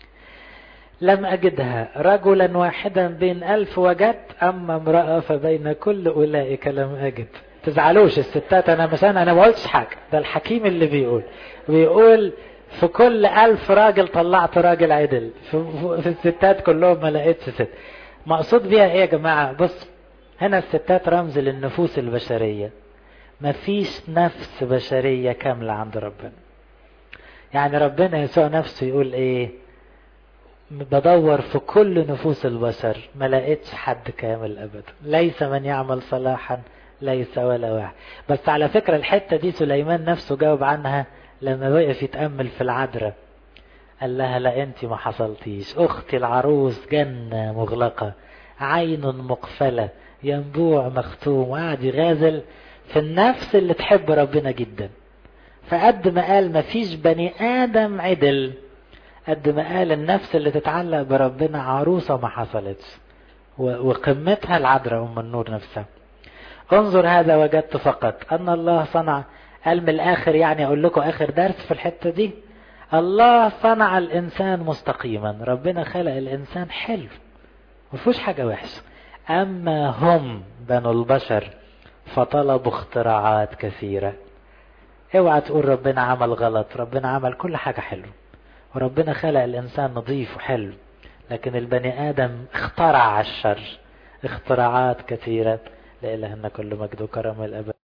لم أجدها رجلا واحدا بين ألف وجدت أما امرأة فبين كل أولئك لم أجد تزعلوش الستات أنا مثلا أنا ما قلتش حاجة ده الحكيم اللي بيقول بيقول في كل ألف راجل طلعت راجل عدل في, في الستات كلهم ما لقيتش ست مقصود بيها إيه يا جماعة بص هنا الستات رمز للنفوس البشرية مفيش نفس بشرية كاملة عند ربنا يعني ربنا يسوع نفسه يقول ايه بدور في كل نفوس البشر ما لقيتش حد كامل ابدا ليس من يعمل صلاحا ليس ولا واحد بس على فكرة الحتة دي سليمان نفسه جاوب عنها لما وقف يتأمل في العذراء قال لها لا انت ما حصلتيش اختي العروس جنة مغلقة عين مقفلة ينبوع مختوم وقعد يغازل في النفس اللي تحب ربنا جدا فقد ما قال ما فيش بني آدم عدل قد ما قال النفس اللي تتعلق بربنا عروسة ما حصلتش وقمتها العذراء أم النور نفسها انظر هذا وجدت فقط أن الله صنع قال من الآخر يعني أقول لكم آخر درس في الحتة دي الله صنع الإنسان مستقيما ربنا خلق الإنسان حلو مفيهوش حاجة وحشة أما هم بنو البشر فطلبوا اختراعات كثيرة اوعى تقول ربنا عمل غلط ربنا عمل كل حاجة حلوة وربنا خلق الإنسان نظيف وحلو لكن البني آدم اخترع الشر اختراعات كثيرة لإلهنا كل مجد وكرم الأبد